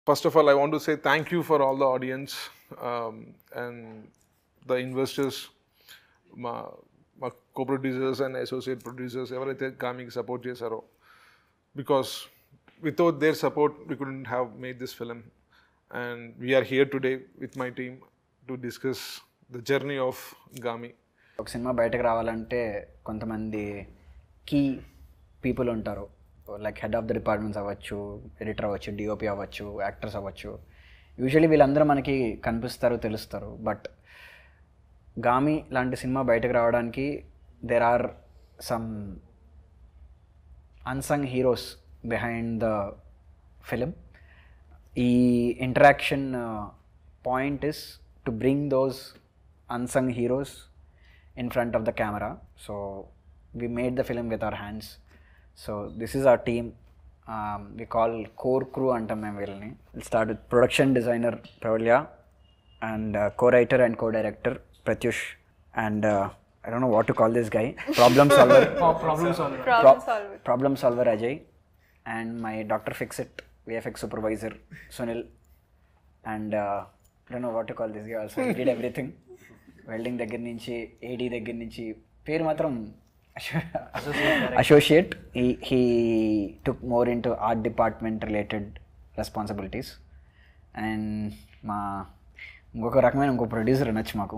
First of all, I want to say thank you for all the audience um, and the investors, మా మా co producers and associate producers ఎవరైతే కామికి support చేశారో because without their support we couldn't have made this film and we're here today with my team to discuss the journey of Gaami ఒక సినిమా బయటకు రావాలంటే కొంతమంది కీ పీపుల్ ఉంటారు like head of the departments అవ్వచ్చు ఎడిటర్ అవ్వచ్చు DOP అవ్వచ్చు actors అవ్వచ్చు యూజువలీ వీళ్ళందరూ మనకి కనిపిస్తారు తెలుస్తారు బట్ గామి లాంటి సినిమా బయటకు రావడానికి there are some unsung heroes behind the film ఈ interaction point is to bring those unsung heroes in front of the camera. So we made the film with our hands. So this is our team. Um, we call core crew అంటాం మేము వీళ్ళని will start with production designer Pravalya and co writer and co director Pratyush and I don't know what to call this guy problem solver Problem solver. Problem solver Ajay and my doctor fix it VFX supervisor Sunil and don't know what to call this guy also did everything welding దగ్గర నుంచి AD దగ్గర నుంచి పేరు మాత్రం associate he he took more into art department related responsibilities and మా ఇంకొక రకమైన ఇంకో ప్రొడ్యూసర్ అనొచ్చు మాకు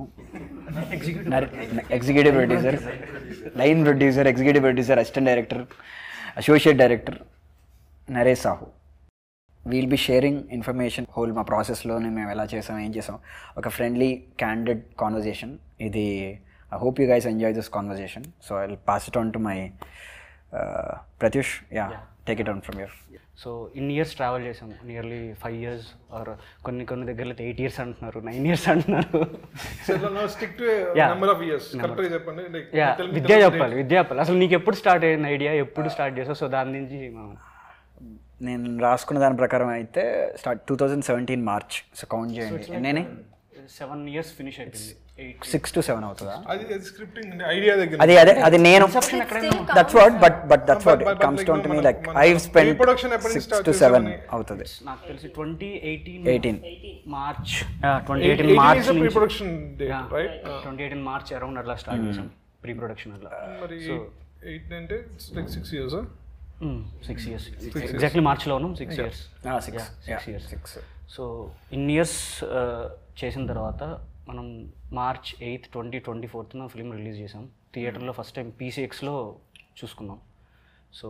executive producer line producer executive producer assistant director associate director Naresh Sahu we'll be sharing information whole మా ప్రాసెస్లోనే మేము ఎలా చేసాం ఏం చేసాం ఒక ఫ్రెండ్లీ క్యాండిడ్ కాన్వర్జేషన్ ఇది I hope you guys enjoy this conversation so I pass it on to my Pratyush yeah take it on from your so ఇన్ని ఇయర్స్ ట్రావెల్ చేసాం నియర్లీ ఫైవ్ ఇయర్స్ ఆర్ కొన్ని కొన్ని దగ్గరలో ఎయిట్ ఇయర్స్ అంటున్నారు nine years అంటున్నారు stick to Yeah. Number of years కరెక్ట్గా చెప్పండి Like, yeah tell me Vidya the చెప్పాలి విద్య చెప్పాలి అసలు నీకు ఎప్పుడు స్టార్ట్ అయిన ఐడియా ఎప్పుడు స్టార్ట్ చేసావు సో దాని నుంచి మనం నేను రాసుకున్న దాని ప్రకారం అయితే start two thousand seventeen March so count చేయండి నేనే సెవెన్ ఇయర్స్ ఫినిష్ అయిపోయింది ఎయిట్ సిక్స్ టు సెవెన్ అవుతుందా అది అది స్క్రిప్టింగ్ ఐడియా దగ్గర అది అదే అది నేను that's what but but that's what but- but comes like down to me మన- లైక్ మన ఐ స్పెండ్ pre-production ఎప్పటి నుంచి సిక్స్ start టు సెవెన్ చేసామని? అవుతుంది నాకు తెలిసి twenty eighteen 18. March twenty eighteen March pre production date right twenty eighteen March around అట్లా start చేసాం ప్రీ ప్రొడక్షన్ అట్లా మరి ఎయిట్ అంటే like six years six years exactly మార్చ్లో ఉన్నాం six years six six years six so ఇన్ని years చేసిన తర్వాత మనం మార్చ్ ఎయిత్ ట్వంటీ ట్వంటీ ఫోర్త్న ఫిల్మ్ రిలీజ్ చేసాం థియేటర్లో ఫస్ట్ టైం పీసీఎక్స్లో చూసుకున్నాం సో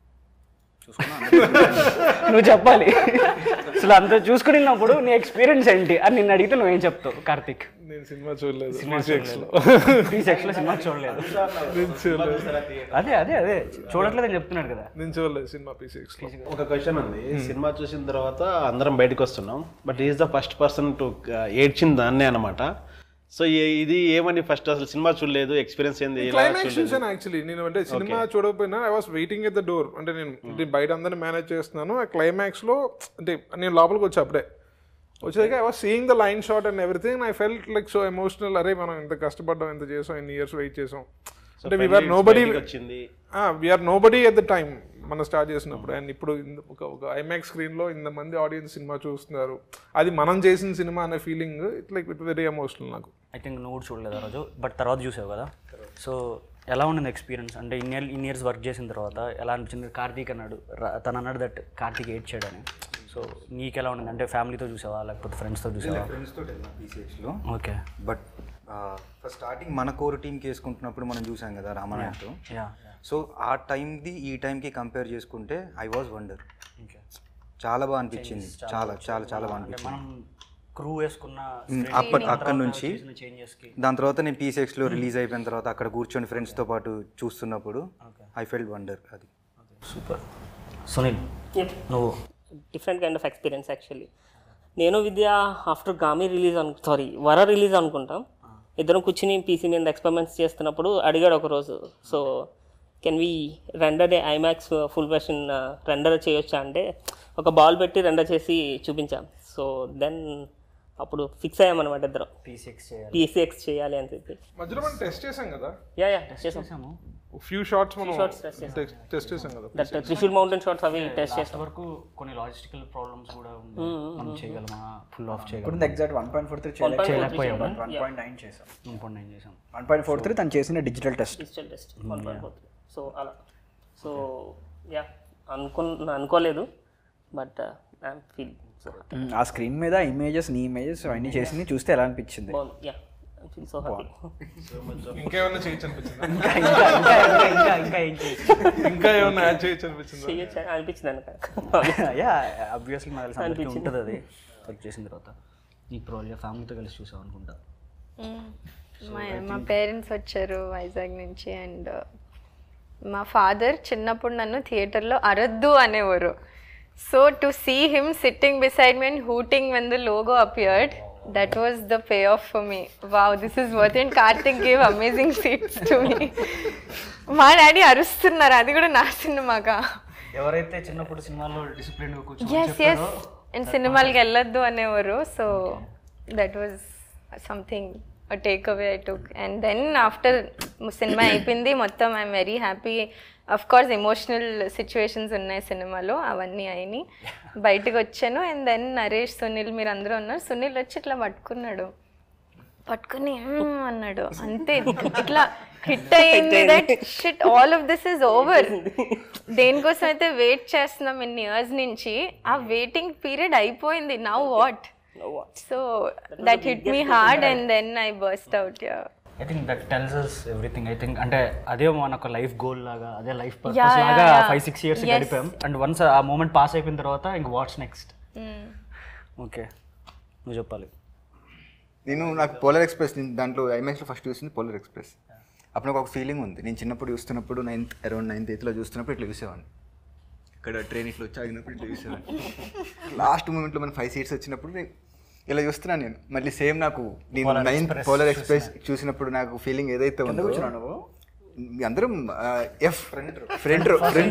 నువ్వు చెప్పాలి అసలు అంత చూసుకున్నప్పుడు నీ ఎక్స్పీరియన్స్ ఏంటి అని నిన్ను అడిగితే నువ్వేం చెప్తావు కార్తిక్ నేను సినిమా చూడలేదు PCX లో పీసీఎక్స్లో సినిమా చూడలేదు నేను చూడలేదు అదే అదే అదే చూడట్లేదని చెప్తున్నాడు కదా నేను చూడలేదు సినిమా పీసీఎక్స్ లో ఒక క్వశ్చన్ ఉంది సినిమా చూసిన తర్వాత అందరం బయటకు వస్తున్నాం but is the first person to ఏడ్చింది దాన్నే అనమాట సో ఇది ఏమని ఫస్ట్ అసలు సినిమా చూడలేదు ఎక్స్పీరియన్స్ ఏంది ఇలా క్లైమాక్స్ చూసాను యాక్చువల్లీ నేను అంటే సినిమా చూడకపోయినా I was waiting at the door అంటే నేను నేను బయట అందరిని మేనేజ్ చేస్తున్నాను ఆ క్లైమాక్స్ లో అంటే నేను లోపలికి వచ్చి అప్పుడే వచ్చాక I was seeing the line shot and everything I felt like so emotional అరే మనం ఇంత కష్టపడ్డాం ఇంత చేసాం ఎన్ని ఇయర్స్ వెయిట్ చేసాం అంటే వీఆర్ నో బడీ వచ్చింది we're nobody at the time మనం స్టార్ట్ చేసినప్పుడు అండ్ ఇప్పుడు ఇంత- ఒక ఒక ఐమాక్స్ స్క్రీన్లో ఇంతమంది ఆడియన్స్ సినిమా చూస్తున్నారు అది మనం చేసిన సినిమా అనే feeling it like it very emotional నాకు ఐ థింక్ నువ్వు కూడా చూడలేదు ఆ రోజు బట్ తర్వాత చూసావు కదా సో ఎలా ఉండింది ఎక్స్పీరియన్స్ అంటే in year in years work చేసిన తర్వాత ఎలా అనిపించింది కార్తీక్ అన్నాడు రా- తను అన్నాడు దట్ కార్తీక్ ఏడ్ చేయడని సో నీకు ఎలా ఉండింది అంటే ఫ్యామిలీతో చూసావా లేకపోతే ఫ్రెండ్స్తో చూసావా ఫ్రెండ్స్తో వెళ్ళినా పీసీహెచ్లో ఓకే బట్ ఫస్ట్ స్టార్టింగ్ మన కోర్ టీంకి వేసుకుంటున్నప్పుడు మనం చూసాం కదా రామనాథ్తో యా సో ఆ టైంది ఈ టైంకి కంపేర్ చేసుకుంటే ఐ వాజ్ వండర్ ఓకే చాలా బాగా అనిపించింది చాలా చాలా చాలా బాగా అంటే అనిపించింది మనం క్రూ వేసుకున్న అప్పటి అక్కడి నుంచి చేంజెస్కి దాని తర్వాత నేను పీసీఎక్స్లో రిలీజ్ అయిపోయిన తర్వాత అక్కడ కూర్చొని ఫ్రెండ్స్తో పాటు చూస్తున్నప్పుడు ఐ ఫెల్ట్ వండర్ అది సూపర్ సునీల్ నువ్వు different kind of experience actually నేను విద్య ఆఫ్టర్ గామి రిలీజ్ అను సారీ వర రిలీజ్ అనుకుంటాం ఇద్దరం కూర్చుని పీసీ మీద ఎక్స్పెరిమెంట్స్ చేస్తున్నప్పుడు అడిగాడు ఒకరోజు so can we render a IMAX full version render చేయొచ్చా అంటే ఒక బాల్ పెట్టి రెండర్ చేసి చూపించాం సో దెన్ అప్పుడు ఫిక్స్ అయ్యామన్నమాట ఇద్దరం పీసీఎక్స్ చేయాలి పీసీఎక్స్ చేయాలి అని చెప్పి మధ్యలో మనం టెస్ట్ చేసాం కదా యా యా చేసాం ఫ్యూ షార్ట్స్ మనం shots test చేసాం. టెస్ట్ చేసాం కదా దట్ త్రిశూల్ మౌంటైన్ షాట్స్ అవి టెస్ట్ చేస్తాం వరకు కొన్ని లాజిస్టికల్ ప్రాబ్లమ్స్ కూడా ఉంది మనం చేయగలమా ఫుల్ ఆఫ్ చేయగలం ఇప్పుడు exact one point four three చేయలేకపోయాము వన్ పాయింట్ నైన్ చేసాం ఇంపార్ట్ నైన్ చేసాం వన్ పాయింట్ ఫోర్ త్రీ తను చేసిన digital test digital test one point four so అలా సో యా అనుకు అనుకోలేదు బట్ ఐఎమ్ ఫీల్ సో ఆ స్క్రీన్ మీద ఇమేజెస్ నీ ఇమేజెస్ అవన్నీ చేసింది చూస్తే ఎలా అనిపించింది బాగుంది yeah I feel so happy ఇంకేమైనా చేయొచ్చు అనిపించింది ఇంకా ఇంకా ఇంకా ఇంకా ఇంకా ఏం చేయొచ్చు ఇంకా ఏమైనా యాడ్ చేయొచ్చు అనిపించింది చేయొచ్చు అనిపించింది అనుక యా అబ్వియస్లీ నాకు తెలిసి అందరికీ ఉంటుంది అది వర్క్ చేసిన తర్వాత నీకు ప్రాబ్లం ఫ్యామిలీతో కలిసి చూసావు అనుకుంటా మా మా పేరెంట్స్ వచ్చారు వైజాగ్ నుంచి అండ్ మా ఫాదర్ చిన్నప్పుడు నన్ను థియేటర్లో అరద్దు అనేవారు so to see him sitting beside me and hooting when the logo appeared that was the payoff for me wow this is worth and Karthik gave amazing seats to me మా daddy అరుస్తున్నారు అది కూడా నా సినిమాగా ఎవరైతే చిన్నప్పుడు సినిమాలో discipline కూర్చొని ఎస్ ఎస్ అండ్ సినిమాలకి వెళ్ళొద్దు అనేవారు so that was something take away I took and then after సినిమా అయిపోయింది మొత్తం I'm very happy of course emotional situations ఉన్నాయి సినిమాలో అవన్నీ అయినాయి బయటకు వచ్చాను అండ్ దెన్ నరేష్ సునీల్ మీరు అందరూ ఉన్నారు సునీల్ వచ్చి ఇట్లా పట్టుకున్నాడు పట్టుకుని "మ్మ్" అన్నాడు అంతే ఇట్లా హిట్ అయ్యింది that shit all of this is over దేనికోసం అయితే వెయిట్ చేస్తున్నాం ఇన్ని ఇయర్స్ నుంచి ఆ వెయిటింగ్ పీరియడ్ అయిపోయింది now what so that hit me hard and then I burst out yeah I think that tells us everything I think అంటే అదే మన ఒక లైఫ్ గోల్ లాగా అదే లైఫ్ Yeah, పర్పస్ yeah, లాగా yeah. Five six years Yes. గడిపాం and once ఆ moment pass అయిపోయిన తర్వాత ఇంక వాట్స్ నెక్స్ట్ ఓకే నువ్వు చెప్పాలి నేను నాకు పోలర్ ఎక్స్ప్రెస్ నేను దాంట్లో ఐమాక్స్లో ఫస్ట్ చూసింది పోలర్ ఎక్స్ప్రెస్ అప్పుడు నాకు ఒక ఫీలింగ్ ఉంది నేను చిన్నప్పుడు చూస్తున్నప్పుడు నైన్త్ అరౌండ్ నైన్త్ ఎయిత్లో చూస్తున్నప్పుడు ఇట్లా చూసేవాడిని ఇక్కడ ట్రైన్ ఇట్లా వచ్చి ఆగినప్పుడు ఇట్లా చూసేవాడిని లాస్ట్ మూమెంట్లో మన ఫైవ్ సీట్స్ వచ్చినప్పుడు నేను ఇలా చూస్తున్నాను నేను మళ్ళీ సేమ్ నాకు నేను నైన్త్ పోలర్ ఎక్స్ప్రెస్ చూసినప్పుడు నాకు ఫీలింగ్ ఏదైతే ఉందో నువ్వు మీ అందరం ఎఫ్ ఫ్రంట్ ఫ్రంట్ ఫ్రంట్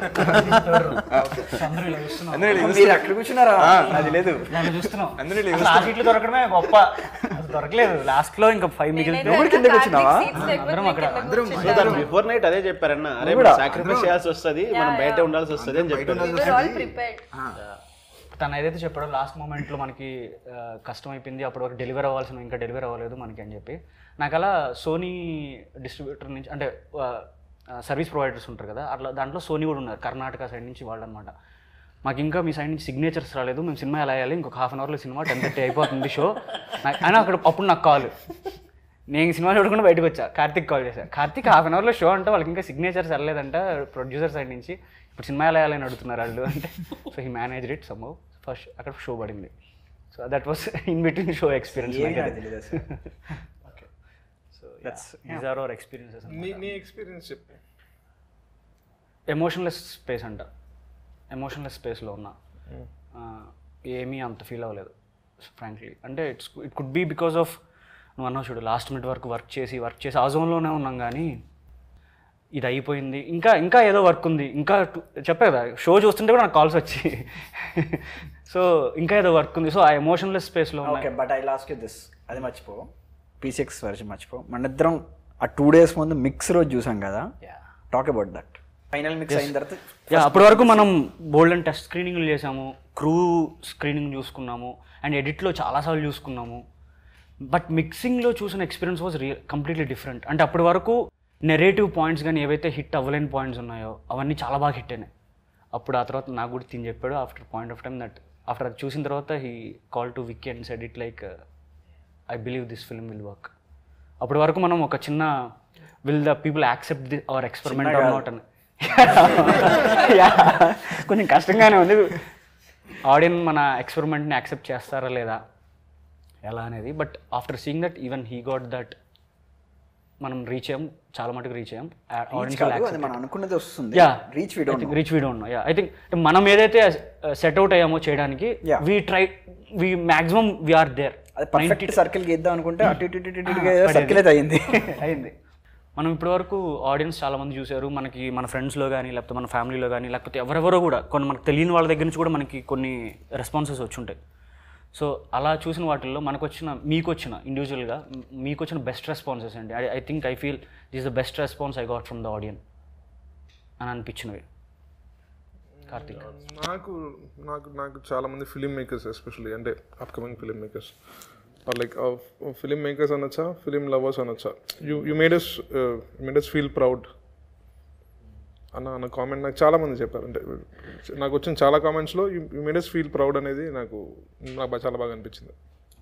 అందరూ ఇలా చూస్తున్నారు. మీరు అక్కడ కూర్చున్నారా అది లేదు చూస్తున్నాం అందరూ ఇలా అసలు ఆ సీట్లు దొరకడమే గొప్ప అసలు దొరకలేదు లాస్ట్ లో ఇంకా ఫైవ్ మిగిలితే నువ్వు కూడా కిందకి వచ్చినావా అందరం అక్కడ అందరం బిఫోర్ నైట్ అదే చెప్పారన్న అరే సాక్రిఫైస్ చేయాల్సి వస్తుంది మనం బయట ఉండాల్సి వస్తుంది అని చెప్పారు తను ఏదైతే చెప్పాడో లాస్ట్ మూమెంట్లో మనకి ఆ, కష్టం అయిపోయింది అప్పటి వరకు డెలివర్ అవ్వాల్సిన ఇంకా డెలివర్ అవ్వలేదు మనకి అని చెప్పి నాకు అలా సోనీ డిస్ట్రిబ్యూటర్ నుంచి అంటే సర్వీస్ ప్రొవైడర్స్ ఉంటారు కదా అట్లా దాంట్లో సోనీ కూడా ఉన్నారు కర్ణాటక సైడ్ నుంచి వాళ్ళు అనమాట మాకు ఇంకా మీ సైడ్ నుంచి సిగ్నేచర్స్ రాలేదు మేము సినిమా ఎలా వేయాలి ఇంకొక హాఫ్ అన్ అవర్లో సినిమా టెన్ థర్టీ అయిపోతుంది షో అయినా అక్కడ అప్పుడు నాకు కాల్ నేను సినిమా చూడకుండా బయటకు వచ్చా కార్తిక్ కాల్ చేశా కార్తిక్ హాఫ్ అన్ అవర్లో షో అంటే వాళ్ళకి ఇంకా సిగ్నేచర్స్ వెళ్ళలేదంట ప్రొడ్యూసర్ సైడ్ నుంచి ఇప్పుడు సినిమా ఎలా వేయాలని అడుగుతున్నారు వాళ్ళు అంటే so he manage it some first అక్కడ షో పడింది so that was in between show experience ఏమీ నాకు తెలియదు అసలు. Okay so these are our experiences నీ నీ ఎక్స్పీరియన్స్ చెప్పు ఎమోషన్లెస్ స్పేస్ అంట ఎమోషన్లెస్ స్పేస్లో ఉన్నా ఆ, ఏమీ అంత ఫీల్ అవ్వలేదు ఫ్రాంక్లీ అంటే it's it could be because of నువ్వు అన్నావు చూడు లాస్ట్ మినిట్ వరకు వర్క్ చేసి వర్క్ చేసి ఆ జోన్లోనే ఉన్నాం కానీ ఇది అయిపోయింది ఇంకా ఇంకా ఏదో వర్క్ ఉంది ఇంకా టు- చెప్పే కదా షో చూస్తుంటే కూడా నాకు కాల్స్ వచ్చి సో ఇంకా ఏదో వర్క్ ఉంది సో ఆ ఎమోషన్లెస్ స్పేస్లో ఓకే ఉన్నాయి but I lost you this అది మర్చిపో పీసిక్స్ వర్షన్ మర్చిపో మన ఇద్దరం ఆ టూ డేస్ ముందు మిక్స్ రోజు చూసాం కదా talk about that final mix అయిన తర్వాత యా అప్పటి వరకు మనం బోల్డ్ అండ్ టెస్ట్ స్క్రీనింగ్లు చేసాము క్రూ స్క్రీనింగ్ చూసుకున్నాము అండ్ ఎడిట్లో చాలాసార్లు చూసుకున్నాము బట్ మిక్సింగ్లో చూసిన experience was real completely different అంటే అప్పటి వరకు నెరేటివ్ పాయింట్స్ కానీ ఏవైతే హిట్ అవ్వలేని పాయింట్స్ ఉన్నాయో అవన్నీ చాలా బాగా హిట్ అయినాయి అప్పుడు ఆ తర్వాత నాకు కూడా తిని చెప్పాడు after point of time that after అది చూసిన తర్వాత he call to Vik and said it like I believe this film will work అప్పటి వరకు మనం ఒక చిన్న will the people accept the our experiment or not అని Yeah. కొంచెం కష్టంగానే ఉంది ఆడియన్స్ మన ఎక్స్పెరిమెంట్ని యాక్సెప్ట్ చేస్తారా లేదా ఎలా అనేది but after seeing that even he got that మనం రీచ్ అయ్యాం చాలా మటుకు రీచ్ అయ్యాం Reach కాదు, అది మనం అనుకున్నది వస్తుంది yeah reach video reach we don't know yeah I think మనం ఏదైతే సెట్ అవుట్ అయ్యామో చేయడానికి Yeah. We try we maximum we are there అది పర్ఫెక్ట్ సర్కిల్ గీద్దాం అనుకుంటే అటు ఇటు ఇటు ఇటు సర్కిల్ అయితే అయింది అయింది మనం ఇప్పటివరకు ఆడియన్స్ చాలా మంది చూశారు మనకి మన ఫ్రెండ్స్లో కానీ లేకపోతే మన ఫ్యామిలీలో కానీ లేకపోతే ఎవరెవరో కూడా కొన్ని మనకు తెలియని వాళ్ళ దగ్గర నుంచి కూడా మనకి కొన్ని రెస్పాన్సెస్ వచ్చి ఉంటాయి సో అలా చూసిన వాటిల్లో మనకు వచ్చిన మీకు వచ్చిన ఇండివిజువల్గా మీకు వచ్చిన బెస్ట్ రెస్పాన్సెస్ అండి I I think I feel this the best response I got from the audience అని అనిపించినవి కార్తీక్ నాకు నాకు నాకు చాలా మంది ఫిలిం మేకర్స్ ఎస్పెషల్లీ అంటే upcoming film makers like film makers అనొచ్చా ఫిలిం లవర్స్ అనొచ్చా you you made us made us feel proud అన్న అన్న కామెంట్ నాకు చాలా మంది చెప్పారు అంటే నాకు వచ్చిన చాలా కామెంట్స్లో you made us feel proud అనేది నాకు నాకు బా- చాలా బాగా అనిపించింది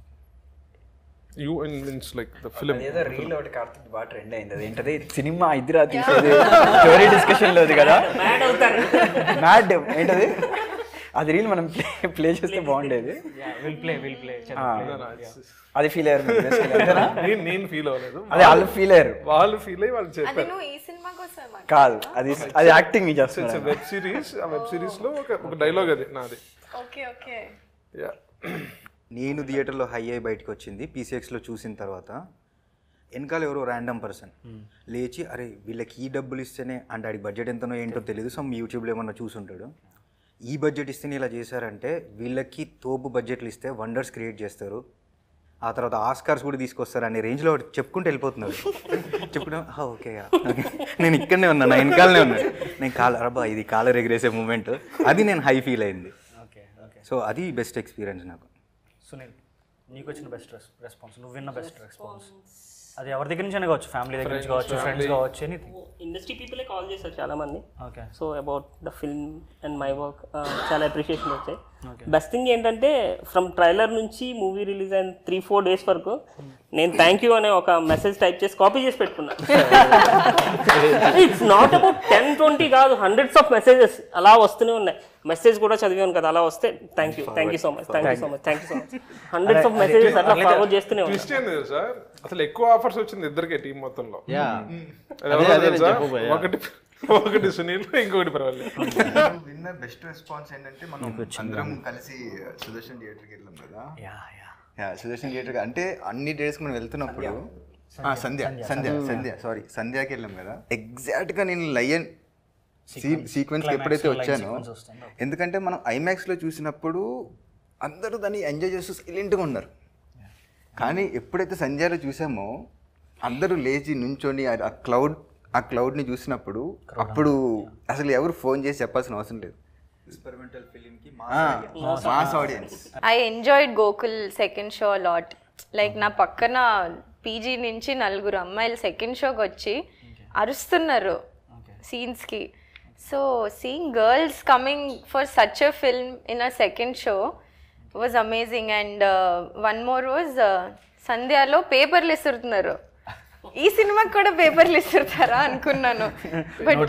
you and means like the film ఏదో రీల్ ఒకటి కార్తీక్ బాగా ట్రెండ్ అయింది అది ఏంటది సినిమా ఇద్దరా తీసేది స్టోరీ డిస్కషన్ లోది కదా మ్యాడ్ అవుతారు మ్యాడ్ ఏంటది అది రీల్ మనం ప్లే ప్లే చేస్తే బాగుండేది విల్ ప్లే విల్ ప్లే ఆ, అది ఫీల్ అయ్యారు మీరు basically, అంతేనా? నేను నేను ఫీల్ అవ్వలేదు అదే వాళ్ళు ఫీల్ అయ్యారు వాళ్ళు ఫీల్ అయ్యి వాళ్ళు అది చెప్పారు నువ్వు ఈ సినిమా కోసం కాదు అది అది యాక్టింగ్ చేస్తున్నారు వెబ్ సిరీస్ ఆ వెబ్ సిరీస్లో ఒక ఒక డైలాగ్ అది నాది ఓకే ఓకే యా నేను థియేటర్లో హై అయి బయటకు వచ్చింది పీసీఎక్స్లో చూసిన తర్వాత వెనకాల ఎవరో ర్యాండమ్ పర్సన్ లేచి అరే వీళ్ళకి ఈ డబ్బులు ఇస్తేనే అంటే ఆడి బడ్జెట్ ఎంతనో ఏంటో తెలియదు సమ్ యూట్యూబ్లో ఏమన్నా చూసుంటాడు ఈ బడ్జెట్ ఇస్తేనే ఇలా చేశారంటే వీళ్ళకి తోపు బడ్జెట్లు ఇస్తే వండర్స్ క్రియేట్ చేస్తారు ఆ తర్వాత ఆస్కార్స్ కూడా తీసుకొస్తారు అనే రేంజ్లో చెప్పుకుంటూ వెళ్ళిపోతున్నారు చెప్పుకుంటా ఓకే ఓకే నేను ఇక్కడనే ఉన్నా నా వెనకాలనే ఉన్నా నేను కాల అబ్బా ఇది కాలర్ ఎగిరేసే మూమెంట్ అది నేను హై ఫీల్ అయింది ఓకే ఓకే సో అది బెస్ట్ ఎక్స్పీరియన్స్ నాకు సునీల్ నీకు వచ్చిన బెస్ట్ రెస్పాన్స్ నువ్వు విన్న బెస్ట్ రెస్పాన్స్ అది ఎవరి దగ్గర నుంచి కావచ్చు ఫ్యామిలీ దగ్గర నుంచి కావచ్చు ఫ్రెండ్స్ కావచ్చు ఎనీథింగ్ ఇండస్ట్రీ పీపులే కాల్ చేశారు చాలా మంది okay so about the film and my work చాలా అప్రిషియేషన్ వచ్చాయి బెస్ట్ థింగ్ ఏంటంటే ఫ్రమ్ ట్రైలర్ నుంచి మూవీ రిలీజ్ అయిన త్రీ ఫోర్ డేస్ వరకు నేను థ్యాంక్ యూ అనే ఒక మెసేజ్ టైప్ చేసి కాపీ చేసి పెట్టుకున్నా it's not about ten twenty కాదు హండ్రెడ్స్ ఆఫ్ మెసేజెస్ అలా వస్తూనే ఉన్నాయి మెసేజ్ కూడా చదివాను కదా అలా వస్తే thank you thank you so much thank you so much thank you so much hundreds of messages అట్లా ఫార్వర్డ్ చేస్తూనే ఉన్నాయి ట్విస్ట్ ఏంది సార్ అసలు ఎక్కువ ఆఫర్స్ వచ్చింది ఇద్దరికే టీం మొత్తంలో యా అది ఎవరో అదే నేను తెలుసా? చెప్పబోయా. ఒకటి ఒకటి సునీల్ ఇంకొకటి పర్వాలేదు విన్న బెస్ట్ రెస్పాన్స్ ఏంటంటే మనం అందరం కలిసి సుదర్శన్ థియేటర్కి వెళ్ళాం కదా yeah yeah yeah Sudarshan theatre అంటే అన్ని డేస్కి మనం వెళ్తున్నప్పుడు ఆ, సంధ్య సంధ్య సంధ్య సారీ సంధ్యాకి వెళ్ళాం కదా ఎగ్జాక్ట్ గా నేను లయన్ సీక్వెన్స్ ఎప్పుడైతే వచ్చానో ఎందుకంటే మనం ఐమాక్స్ లో చూసినప్పుడు అందరూ దాన్ని ఎంజాయ్ చేస్తూ సైలెంట్గా ఉన్నారు కానీ ఎప్పుడైతే సంధ్యాలో చూసామో అందరూ లేచి నుంచొని ఆ- ఆ క్లౌడ్ ఆ క్లౌడ్ని చూసినప్పుడు అప్పుడు అసలు ఎవరు ఫోన్ చేసి చెప్పాల్సిన అవసరం లేదు ఎక్స్పెరిమెంటల్ ఫిలింకి mass audience I enjoyed Gokul second show lot like నా పక్కన పీజీ నుంచి నలుగురు అమ్మాయిలు సెకండ్ షోకి వచ్చి అరుస్తున్నారు సీన్స్కి so seeing girls coming for such a film in a second show was amazing and one more was సంధ్యాలో పేపర్లు ఇస్తున్నారు ఈ సినిమాకి కూడా పేపర్లు ఇస్తుంటారా అనుకున్నాను బట్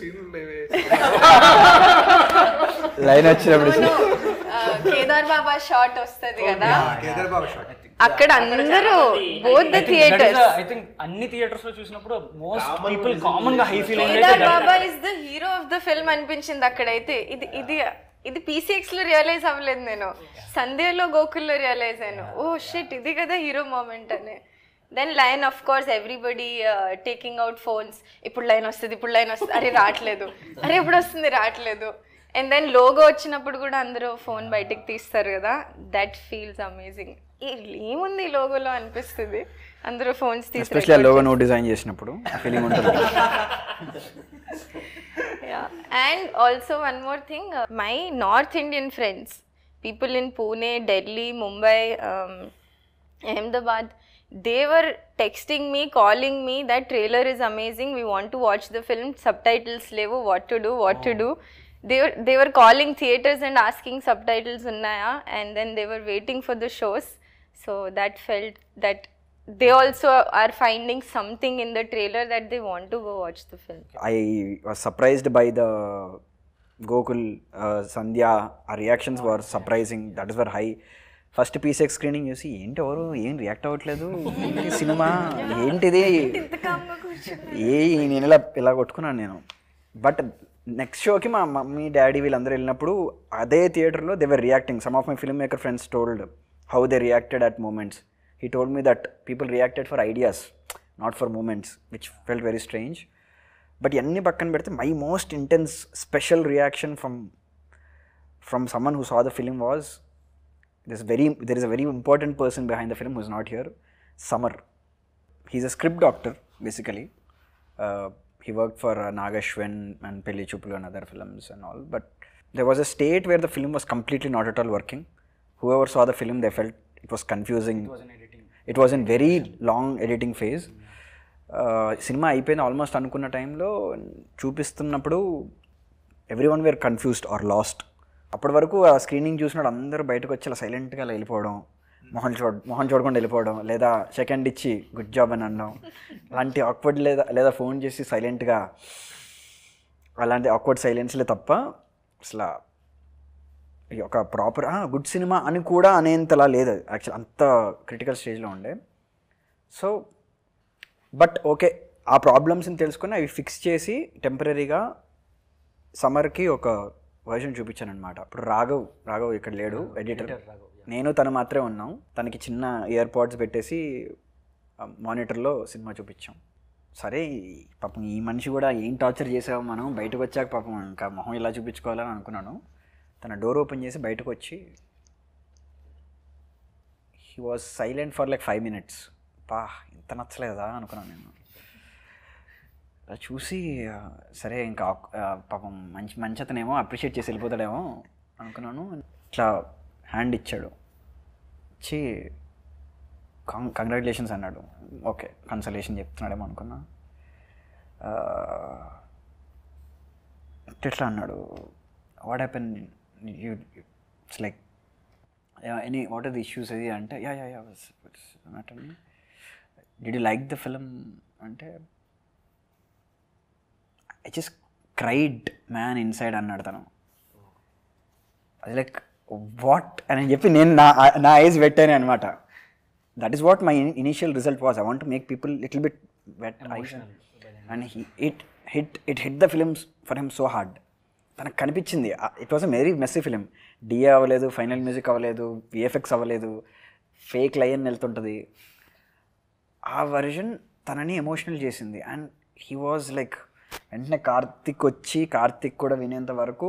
లైన్ వచ్చినప్పుడు కేదార్ బాబా షార్ట్ వస్తుంది కదా అక్కడ అందరూ both the theatres I think అన్ని థియేటర్స్ లో చూసినప్పుడు మోస్ట్ పీపుల్ కామన్ గా high feel Kedar Baba is the hero of the film అనిపించింది అక్కడైతే ఇది ఇది ఇది పీసీఎక్స్ లో రియలైజ్ అవ్వలేదు నేను సంధ్యలో గోకుల్లో రియలైజ్ అయ్యాను ఓ షిట్ ఇది కదా హీరో మూమెంట్ అని then line of course everybody taking out phones ఇప్పుడు లైన్ వస్తుంది ఇప్పుడు లైన్ వస్తుంది అరే రావట్లేదు అరే ఎప్పుడు వస్తుంది రావట్లేదు అండ్ దెన్ లోగో వచ్చినప్పుడు కూడా అందరూ ఫోన్ బయటికి తీస్తారు కదా దట్ ఫీల్స్ అమేజింగ్ ఏముంది ఈ లోగోలో అనిపిస్తుంది అందరూ ఫోన్స్ తీసి ఎస్పెషల్లీ ఆ లోగో నువ్వు డిజైన్ చేసినప్పుడు ఫీలింగ్ ఉంటుంది yeah and also one more thing uh, my north indian friends people in pune delhi mumbai um, ahmedabad they were texting me calling me that trailer is amazing we want to watch the film subtitles levo what to do what to do they were they were calling theaters and asking subtitles unnaya and then they were waiting for the shows so that felt that they also are finding something in the trailer that they want to go watch the film I was surprised by the Gokul Sandhya ఆ reactions were surprising that is were high first పీసెక్ screening చూసి ఏంటి ఎవరు ఏం react అవ్వట్లేదు ఏంటి cinema ఏంటిది ఏ నేను ఇలా ఇలా కొట్టుకున్నాను నేను బట్ నెక్స్ట్ షోకి మా మమ్మీ డాడీ వీళ్ళందరూ వెళ్ళినప్పుడు అదే థియేటర్లో they were reacting some of my film maker friends told how they reacted at moments he told me that people reacted for ideas not for moments which felt very strange but ఇవన్నీ పక్కన పెడితే my most intense special reaction from from someone who saw the film was this very there is a very important person behind the film who's not here summer he's a script doctor basically uh, he worked for uh, nagashwin and pelli chupulu and other films and all but there was a state where the film was completely not at all working whoever saw the film they felt it was confusing it was in very long editing phase సినిమా అయిపోయింది almost అనుకున్న టైంలో చూపిస్తున్నప్పుడు everyone were confused or lost అప్పటి వరకు ఆ screening చూసినప్పుడు అందరూ బయటకు వచ్చి అలా సైలెంట్గా అలా వెళ్ళిపోవడం మొహం చూడ మొహం చూడకుండా వెళ్ళిపోవడం లేదా సెకండ్ ఇచ్చి గుడ్ జాబ్ అని అనడం అలాంటి ఆక్వర్డ్ లేదా లేదా ఫోన్ చేసి సైలెంట్గా అలాంటి ఆక్వర్డ్ సైలెన్స్లే తప్ప అసలు ఈ ఒక ప్రాపర్ గుడ్ సినిమా అని కూడా అనేంతలా లేదు యాక్చువల్ అంత క్రిటికల్ స్టేజ్లో ఉండే సో బట్ ఓకే ఆ ప్రాబ్లమ్స్ని తెలుసుకొని అవి ఫిక్స్ చేసి టెంపరీగా సమ్మర్కి ఒక వర్షన్ చూపించాను అనమాట ఇప్పుడు రాఘవ్ రాఘవ్ ఇక్కడ లేడు ఎడిటర్ నేను తను మాత్రమే ఉన్నాం తనకి చిన్న ఇయర్ పాడ్స్ పెట్టేసి మానిటర్లో సినిమా చూపించాం సరే ఈ- పాపం ఈ మనిషి కూడా ఏం టార్చర్ చేసావు మనం బయటకు వచ్చాక పాపం ఇంకా మొహం ఇలా చూపించుకోవాలని అనుకున్నాను తన డోర్ ఓపెన్ చేసి బయటకు వచ్చి he was silent for like five minutes పా ఇంత నచ్చలేదా అనుకున్నాను నేను అలా చూసి ఆ, సరే ఇంకా ఆక్- ఆ, పాపం మంచి మంచి అతనేమో అప్రిషియేట్ చేసి వెళ్ళిపోతాడేమో అనుకున్నాను ఇట్లా హ్యాండ్ ఇచ్చాడు ఇచ్చి కాంగ్ కంగ్రాచులేషన్స్ అన్నాడు ఓకే కన్సలేషన్ చెప్తున్నాడేమో అనుకున్నా ఆ, ఇట్లా అన్నాడు what happen you it's like any what are the issues అది అంటే yeah yeah yeah did you like the film అంటే I just cried man inside అన్నాడు తను అది లైక్ వాట్ అని చెప్పి నేను నా నా ఐజ్ పెట్టాను అనమాట that is what my initial result was I want mek people little bit wet eyes and it hit the films for him so hard. తనకు కనిపించింది. It was a very messy film. DA అవ్వలేదు, final music అవ్వలేదు, VFX అవ్వలేదు, fake lion వెళ్తుంటుంది. ఆ version తనని emotional చేసింది. And he was like వెంటనే కార్తిక్ వచ్చి కార్తిక్ కూడా వినేంత వరకు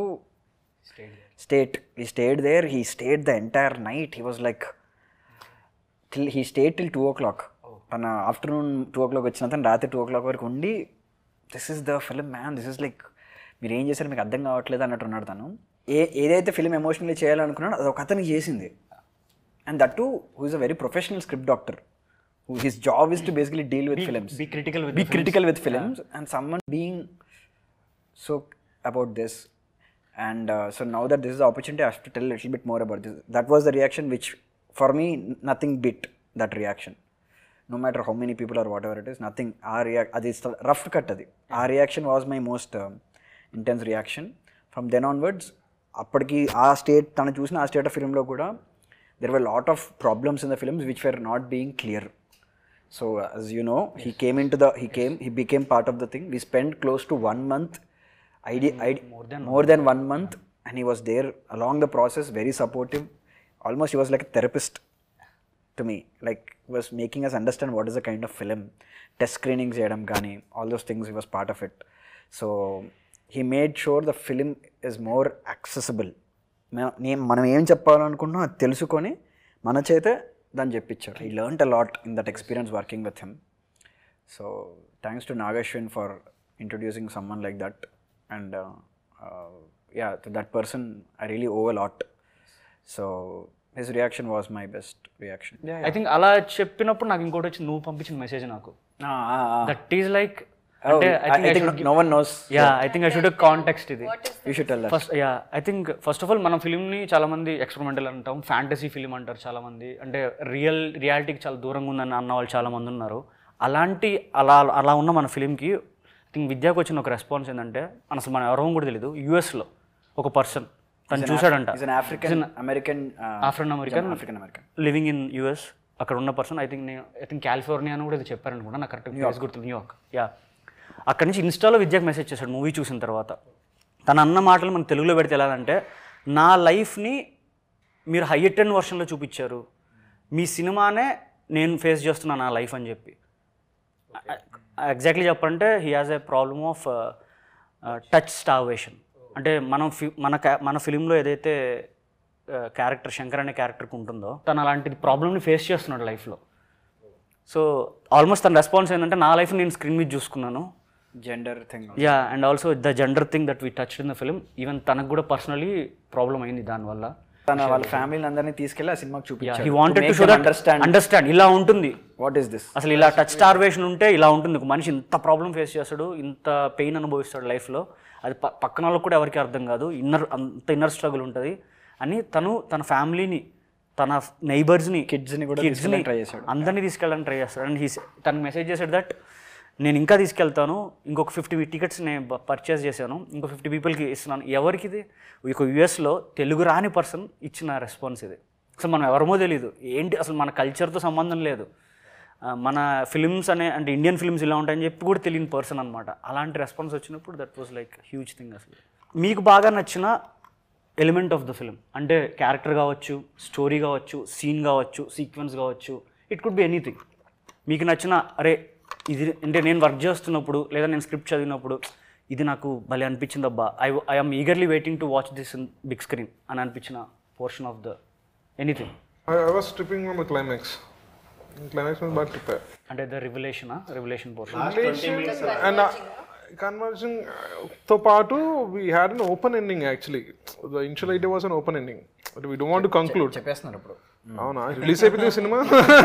stayed he stayed there he stayed the entire night he was like till he stayed till two o'clock తన ఆఫ్టర్నూన్ టూ ఓ క్లాక్ వచ్చిన తను రాత్రి టూ ఓ క్లాక్ వరకు ఉండి this is the film man this is like మీరు ఏం చేశారు మీకు అర్థం కావట్లేదు అన్నట్టు ఉన్నాడు తను ఏ ఏదైతే ఫిలిం ఎమోషనల్లీ చేయాలనుకున్నాడో అది ఒక అతనికి చేసింది and that to who is a very professional script doctor who his job is to basically deal with films be critical with be the critical with films and someone being so about this and uh, so now that this is the opportunity i have to tell a little bit more about this that was the reaction which for me n- nothing beat that reaction no matter how many people or whatever it is nothing our react అది rough cut అది ఆ reaction was my most um, intense reaction from then onwards అప్పటికి ఆ state తను చూసిన ఆ state of ఫిల్మ్లో కూడా there were lot of problems in the films which were not being clear So as you know, he came into the he came he became part of the thing. We spent close to one month, ide- ide- more than one month, and he was there along the process, very supportive. Almost he was like a therapist to me. Like he was making us understand what is the kind of film, test screenings చేయడం కానీ all those things he was part of it. So he made sure the film is more accessible. మే- నేను మనం ఏం చెప్పాలనుకుంటున్నాం అది తెలుసుకొని మన చేతే దాన్ని చెప్పించాడు I learn a lot in that experience working with him so thanks to Nageshwan for introducing someone like that and yeah to that person I really owe a lot so his reaction was my best reaction I think అలా చెప్పినప్పుడు నాకు ఇంకోటి వచ్చి నువ్వు పంపించిన message నాకు that is like అంటే I think no one knows yeah I think I should context ఇది you should tell first yeah I think first of all మనం ఫిల్మ్ని చాలా మంది ఎక్స్పెరిమెంటల్ అంటాం ఫ్యాంటసీ ఫిల్మ్ అంటారు చాలా మంది అంటే రియల్ రియాలిటీకి చాలా దూరంగా ఉందని అన్న వాళ్ళు చాలా మంది ఉన్నారు అలాంటి అలా అలా ఉన్న మన ఫిల్మ్కి ఐ థింక్ విద్యాకు వచ్చిన ఒక రెస్పాన్స్ ఏంటంటే అసలు మనం ఎవరో కూడా తెలియదు యూఎస్లో ఒక పర్సన్ తను చూశాడంట is an African American African American African American living in US అక్కడ ఉన్న పర్సన్ ఐ థింక్ నేను ఐ థింక్ కాలిఫోర్నియా అని కూడా ఇది చెప్పారనుకుంటా నాకు కరెక్ట్ ప్లేస్ గుర్తు న్యూయార్క్ యా అక్కడి నుంచి ఇన్స్టాలో విద్యకు మెసేజ్ చేశాడు మూవీ చూసిన తర్వాత తన అన్న మాటలు మన తెలుగులో పెడితే ఎలా అంటే నా లైఫ్ని మీరు హైయర్ టెన్ వర్షన్లో చూపించారు మీ సినిమానే నేను ఫేస్ చేస్తున్నా నా లైఫ్ అని చెప్పి ఎగ్జాక్ట్లీ చెప్పాలంటే he has a problem of touch starvation అంటే మనం ఫి మన కా- మన ఫిలింలో ఏదైతే క్యారెక్టర్ శంకర్ అనే క్యారెక్టర్కి ఉంటుందో తను అలాంటి ప్రాబ్లమ్ని ఫేస్ చేస్తున్నాడు లైఫ్లో సో ఆల్మోస్ట్ తన రెస్పాన్స్ ఏంటంటే నా లైఫ్ నేను స్క్రీన్ మీద చూసుకున్నాను gender thing yeah and also the gender thing that we touch in the film even తనకు కూడా పర్సనలీ ప్రాబ్లం అయింది దానివల్ల తన వాళ్ళ ఫ్యామిలీని అందరినీ తీసుకెళ్ళి ఆ సినిమాకి హీ చూపించారు wanted to show that understand understand ఇలా ఉంటుంది వాట్ ఈస్ దిస్ అసలు ఇలా టచ్ స్టార్వేషన్ ఉంటే ఇలా ఉంటుంది ఒక మనిషి ఇంత ప్రాబ్లం ఫేస్ చేస్తాడు ఇంత పెయిన్ అనుభవిస్తాడు లైఫ్లో అది ప- పక్కన వాళ్ళకి కూడా ఎవరికి అర్థం కాదు ఇన్నర్ అంత ఇన్నర్ స్ట్రగుల్ ఉంటుంది అని తను తన ఫ్యామిలీని తన నైబర్స్ని Kids ని కూడా కిడ్స్ని తీసుకెళ్ళడానికి try చేశాడు. అందరినీ తీసుకెళ్ళడానికి ట్రై చేస్తాడు అండ్ హీ తనకు మెసేజ్ చేశాడు దట్ నేను ఇంకా తీసుకెళ్తాను ఇంకొక ఫిఫ్టీ టికెట్స్ నేను పర్చేస్ చేశాను ఇంకో ఫిఫ్టీ పీపుల్కి ఇస్తున్నాను ఎవరికి ఇది ఒక యుఎస్లో తెలుగు రాని పర్సన్ ఇచ్చిన రెస్పాన్స్ ఇది అసలు మనం ఎవరమో తెలియదు ఏంటి అసలు మన కల్చర్తో సంబంధం లేదు ఆ, మన ఫిల్మ్స్ అనే అంటే ఇండియన్ ఫిల్మ్స్ ఇలా ఉంటాయని చెప్పి కూడా తెలియని పర్సన్ అనమాట అలాంటి రెస్పాన్స్ వచ్చినప్పుడు that was like huge thing అసలు మీకు బాగా నచ్చిన ఎలిమెంట్ ఆఫ్ ద ఫిల్మ్ అంటే క్యారెక్టర్ కావచ్చు స్టోరీ కావచ్చు సీన్ కావచ్చు సీక్వెన్స్ కావచ్చు ఇట్ కుడ్ బి ఎనీథింగ్ మీకు నచ్చిన అరే ఇది అంటే నేను వర్క్ చేస్తున్నప్పుడు లేదా నేను స్క్రిప్ట్ చదివినప్పుడు ఇది నాకు భలే అనిపించింది అబ్బా I I'm eagerly waiting to watch this in big screen అని అనిపించిన portion of the anything I, I was tripping on the climax. Climax was బాగా trip. అంటే ద రివలేషనా revelation portion And uh, conversion uh, తో పాటు we had an open ending actually. The initial idea was an open ending. But we don't want to conclude. చెప్పేస్తున్నారు ఇప్పుడు అవునా release అయిపోయింది cinema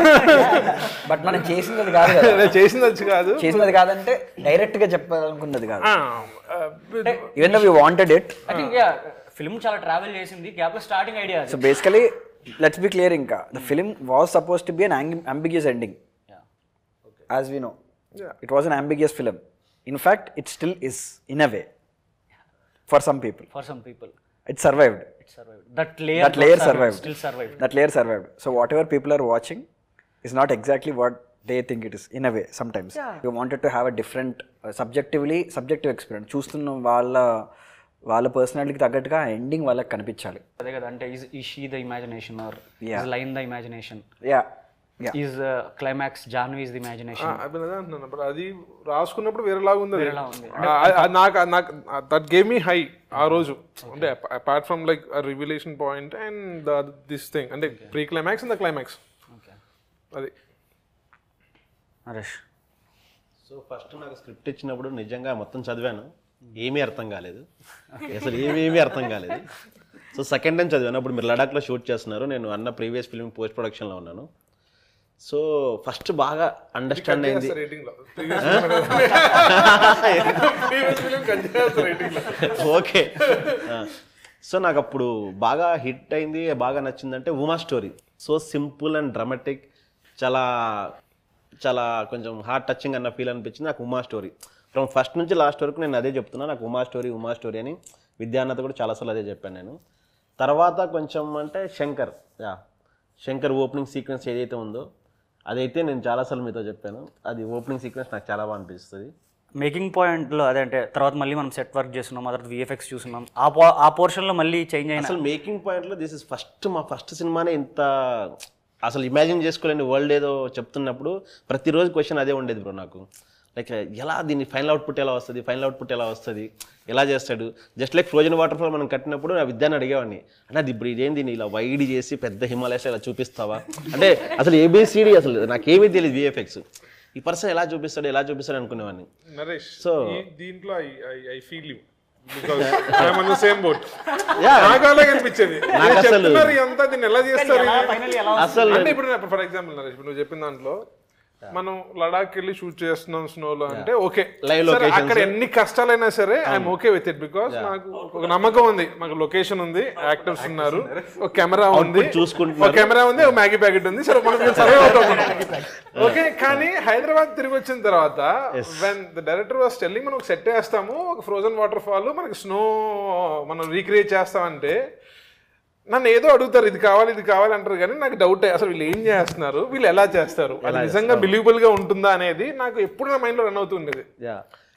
but మనం చేసింది అది కాదు కదా చేసింది వచ్చి కాదు చేసినది కాదంటే డైరెక్ట్ గా చెప్పాలనుకున్నది కాదు Ah, uh, with- even though we wanted it I think film చాలా ట్రావెల్ చేసింది గ్యాప్లో starting idea so basically let's be clear ఇంకా the film was suppose to be an ambiguous ending as we know it was an ambiguous film in fact it still is in a way for some people for some people it survived it survive that layer that layer survived. Still survive That layer survived. So whatever people are watching is not exactly what they think it is in a way sometimes. We wanted to have a different uh, subjectively subjective experience. చూస్తున్న వాళ్ళ వాళ్ళ పర్సనాలిటీకి తగ్గట్టుగా ending వాళ్ళకి కనిపించాలి అదే కదా అంటే is ఈ she the imagination or Yeah. Is line the imagination yeah yeah is climax Janvi is the imagination Ah, అదే అంటున్నాను బట్ అది రాసుకున్నప్పుడు వేరేలాగా ఉంది అది. వేరేలా ఉంది. Ah, ah, నాకు నాకు దట్ గేమ్ మీ హై ఆ రోజు అంటే apart from like revelation point and this thing అంటే pre climax and the climax అది నరేష్ సో ఫస్ట్ నాకు స్క్రిప్ట్ ఇచ్చినప్పుడు నిజంగా మొత్తం చదివాను ఏమీ అర్థం కాలేదు అసలు ఏమీ ఏమీ అర్థం కాలేదు సో సెకండ్ టైం చదివాను అప్పుడు మీరు లడాఖ్లో షూట్ చేస్తున్నారు నేను అన్న ప్రీవియస్ ఫిల్మ్ పోస్ట్ ప్రొడక్షన్లో ఉన్నాను సో ఫస్ట్ బాగా అండర్స్టాండ్ అయింది రేటింగ్ లో ప్రీవియస్ ఫిలిం రేటింగ్ లో ఓకే సో నాకు అప్పుడు బాగా హిట్ అయింది బాగా నచ్చిందంటే Uma story so simple and dramatic చాలా చాలా కొంచెం హార్ట్ టచింగ్ అన్న ఫీల్ అనిపించింది నాకు ఉమా స్టోరీ ఫ్రమ్ ఫస్ట్ నుంచి లాస్ట్ వరకు నేను అదే చెప్తున్నా నాకు ఉమా స్టోరీ ఉమా స్టోరీ అని విద్యాన్నత కూడా చాలాసార్లు అదే చెప్పాను నేను తర్వాత కొంచెం అంటే Shankar yeah Shankar opening sequence ఏదైతే ఉందో అదైతే నేను చాలాసార్లు మీతో చెప్పాను అది ఓపెనింగ్ సీక్వెన్స్ నాకు చాలా బాగా అనిపిస్తుంది మేకింగ్ పాయింట్లో అదే అంటే తర్వాత మళ్ళీ మనం సెట్ వర్క్ చేస్తున్నాం ఆ తర్వాత విఎఫ్ఎక్స్ చూస్తున్నాం ఆ పో ఆ పోర్షన్లో మళ్ళీ చేంజ్ అయిన అసలు మేకింగ్ పాయింట్లో దిస్ ఇస్ ఫస్ట్ మా ఫస్ట్ సినిమానే ఇంత అసలు ఇమాజిన్ చేసుకోలేని వరల్డ్ ఏదో చెప్తున్నప్పుడు ప్రతిరోజు క్వశ్చన్ అదే ఉండేది బ్రో నాకు లైక్ ఎలా దీన్ని ఫైనల్ అవుట్పుట్ ఎలా వస్తుంది ఫైనల్ అవుట్పుట్ ఎలా వస్తుంది ఎలా చేస్తాడు just like frozen waterfall మనం కట్టినప్పుడు నా విద్యాన్ని అడిగేవాడిని అంటే అది ఇప్పుడు ఇదేం దీన్ని ఇలా వైడ్ చేసి పెద్ద హిమాలయస్ ఇలా చూపిస్తావా అంటే అసలు ఏబిసిడి అసలు నాకేమీ తెలియదు విఎఫ్ఎక్స్ ఈ పర్సన్ ఎలా చూపిస్తాడు ఎలా చూపిస్తాడు అనుకునేవాడిని నరేష్ So- ఈ- దీంట్లో I feel you because I'm on the same boat Yeah. నాకు అలాగే అనిపించేది నాకు నేను అసలు- చెప్తున్నారు ఇదంతా దీన్ని ఎలా చేస్తారు ఇది? అసలు అంటే ఇప్పుడు ఫర్ ఎగ్జాంపుల్ నరేష్ ఇప్పుడు నువ్వు చెప్పిన దాంట్లో మనం లడాక్ వెళ్ళి షూట్ చేస్తున్నాం స్నోలో అంటే ఓకే Live సరే, locations. అక్కడ ఎన్ని కష్టాలైనా సరే I'm okay with it because నాకు ఒక నమ్మకం ఉంది మాకు లొకేషన్ ఉంది యాక్టర్స్ ఉన్నారు ఒక కెమెరా ఉంది చూసుకుంటున్నారు. ఒక కెమెరా ఉంది ఒక మ్యాగీ ప్యాకెట్ ఉంది సరే మనం సర్వే అవుతాం ఓకే కానీ హైదరాబాద్ తిరిగి వచ్చిన తర్వాత when the director was telling మనం ఒక సెట్ వేస్తాము ఒక ఫ్రోజన్ వాటర్ ఫాల్ మనకి స్నో మనం రీక్రియేట్ చేస్తామంటే నన్ను ఏదో అడుగుతారు ఇది కావాలి ఇది కావాలి అంటారు కానీ నాకు డౌట్ అసలు వీళ్ళు ఏం చేస్తున్నారు వీళ్ళు ఎలా చేస్తారు అది నిజంగా బిలీవబుల్ గా ఉంటుందా అనేది నాకు ఎప్పుడు నా మైండ్ లో రన్ అవుతుండేది యా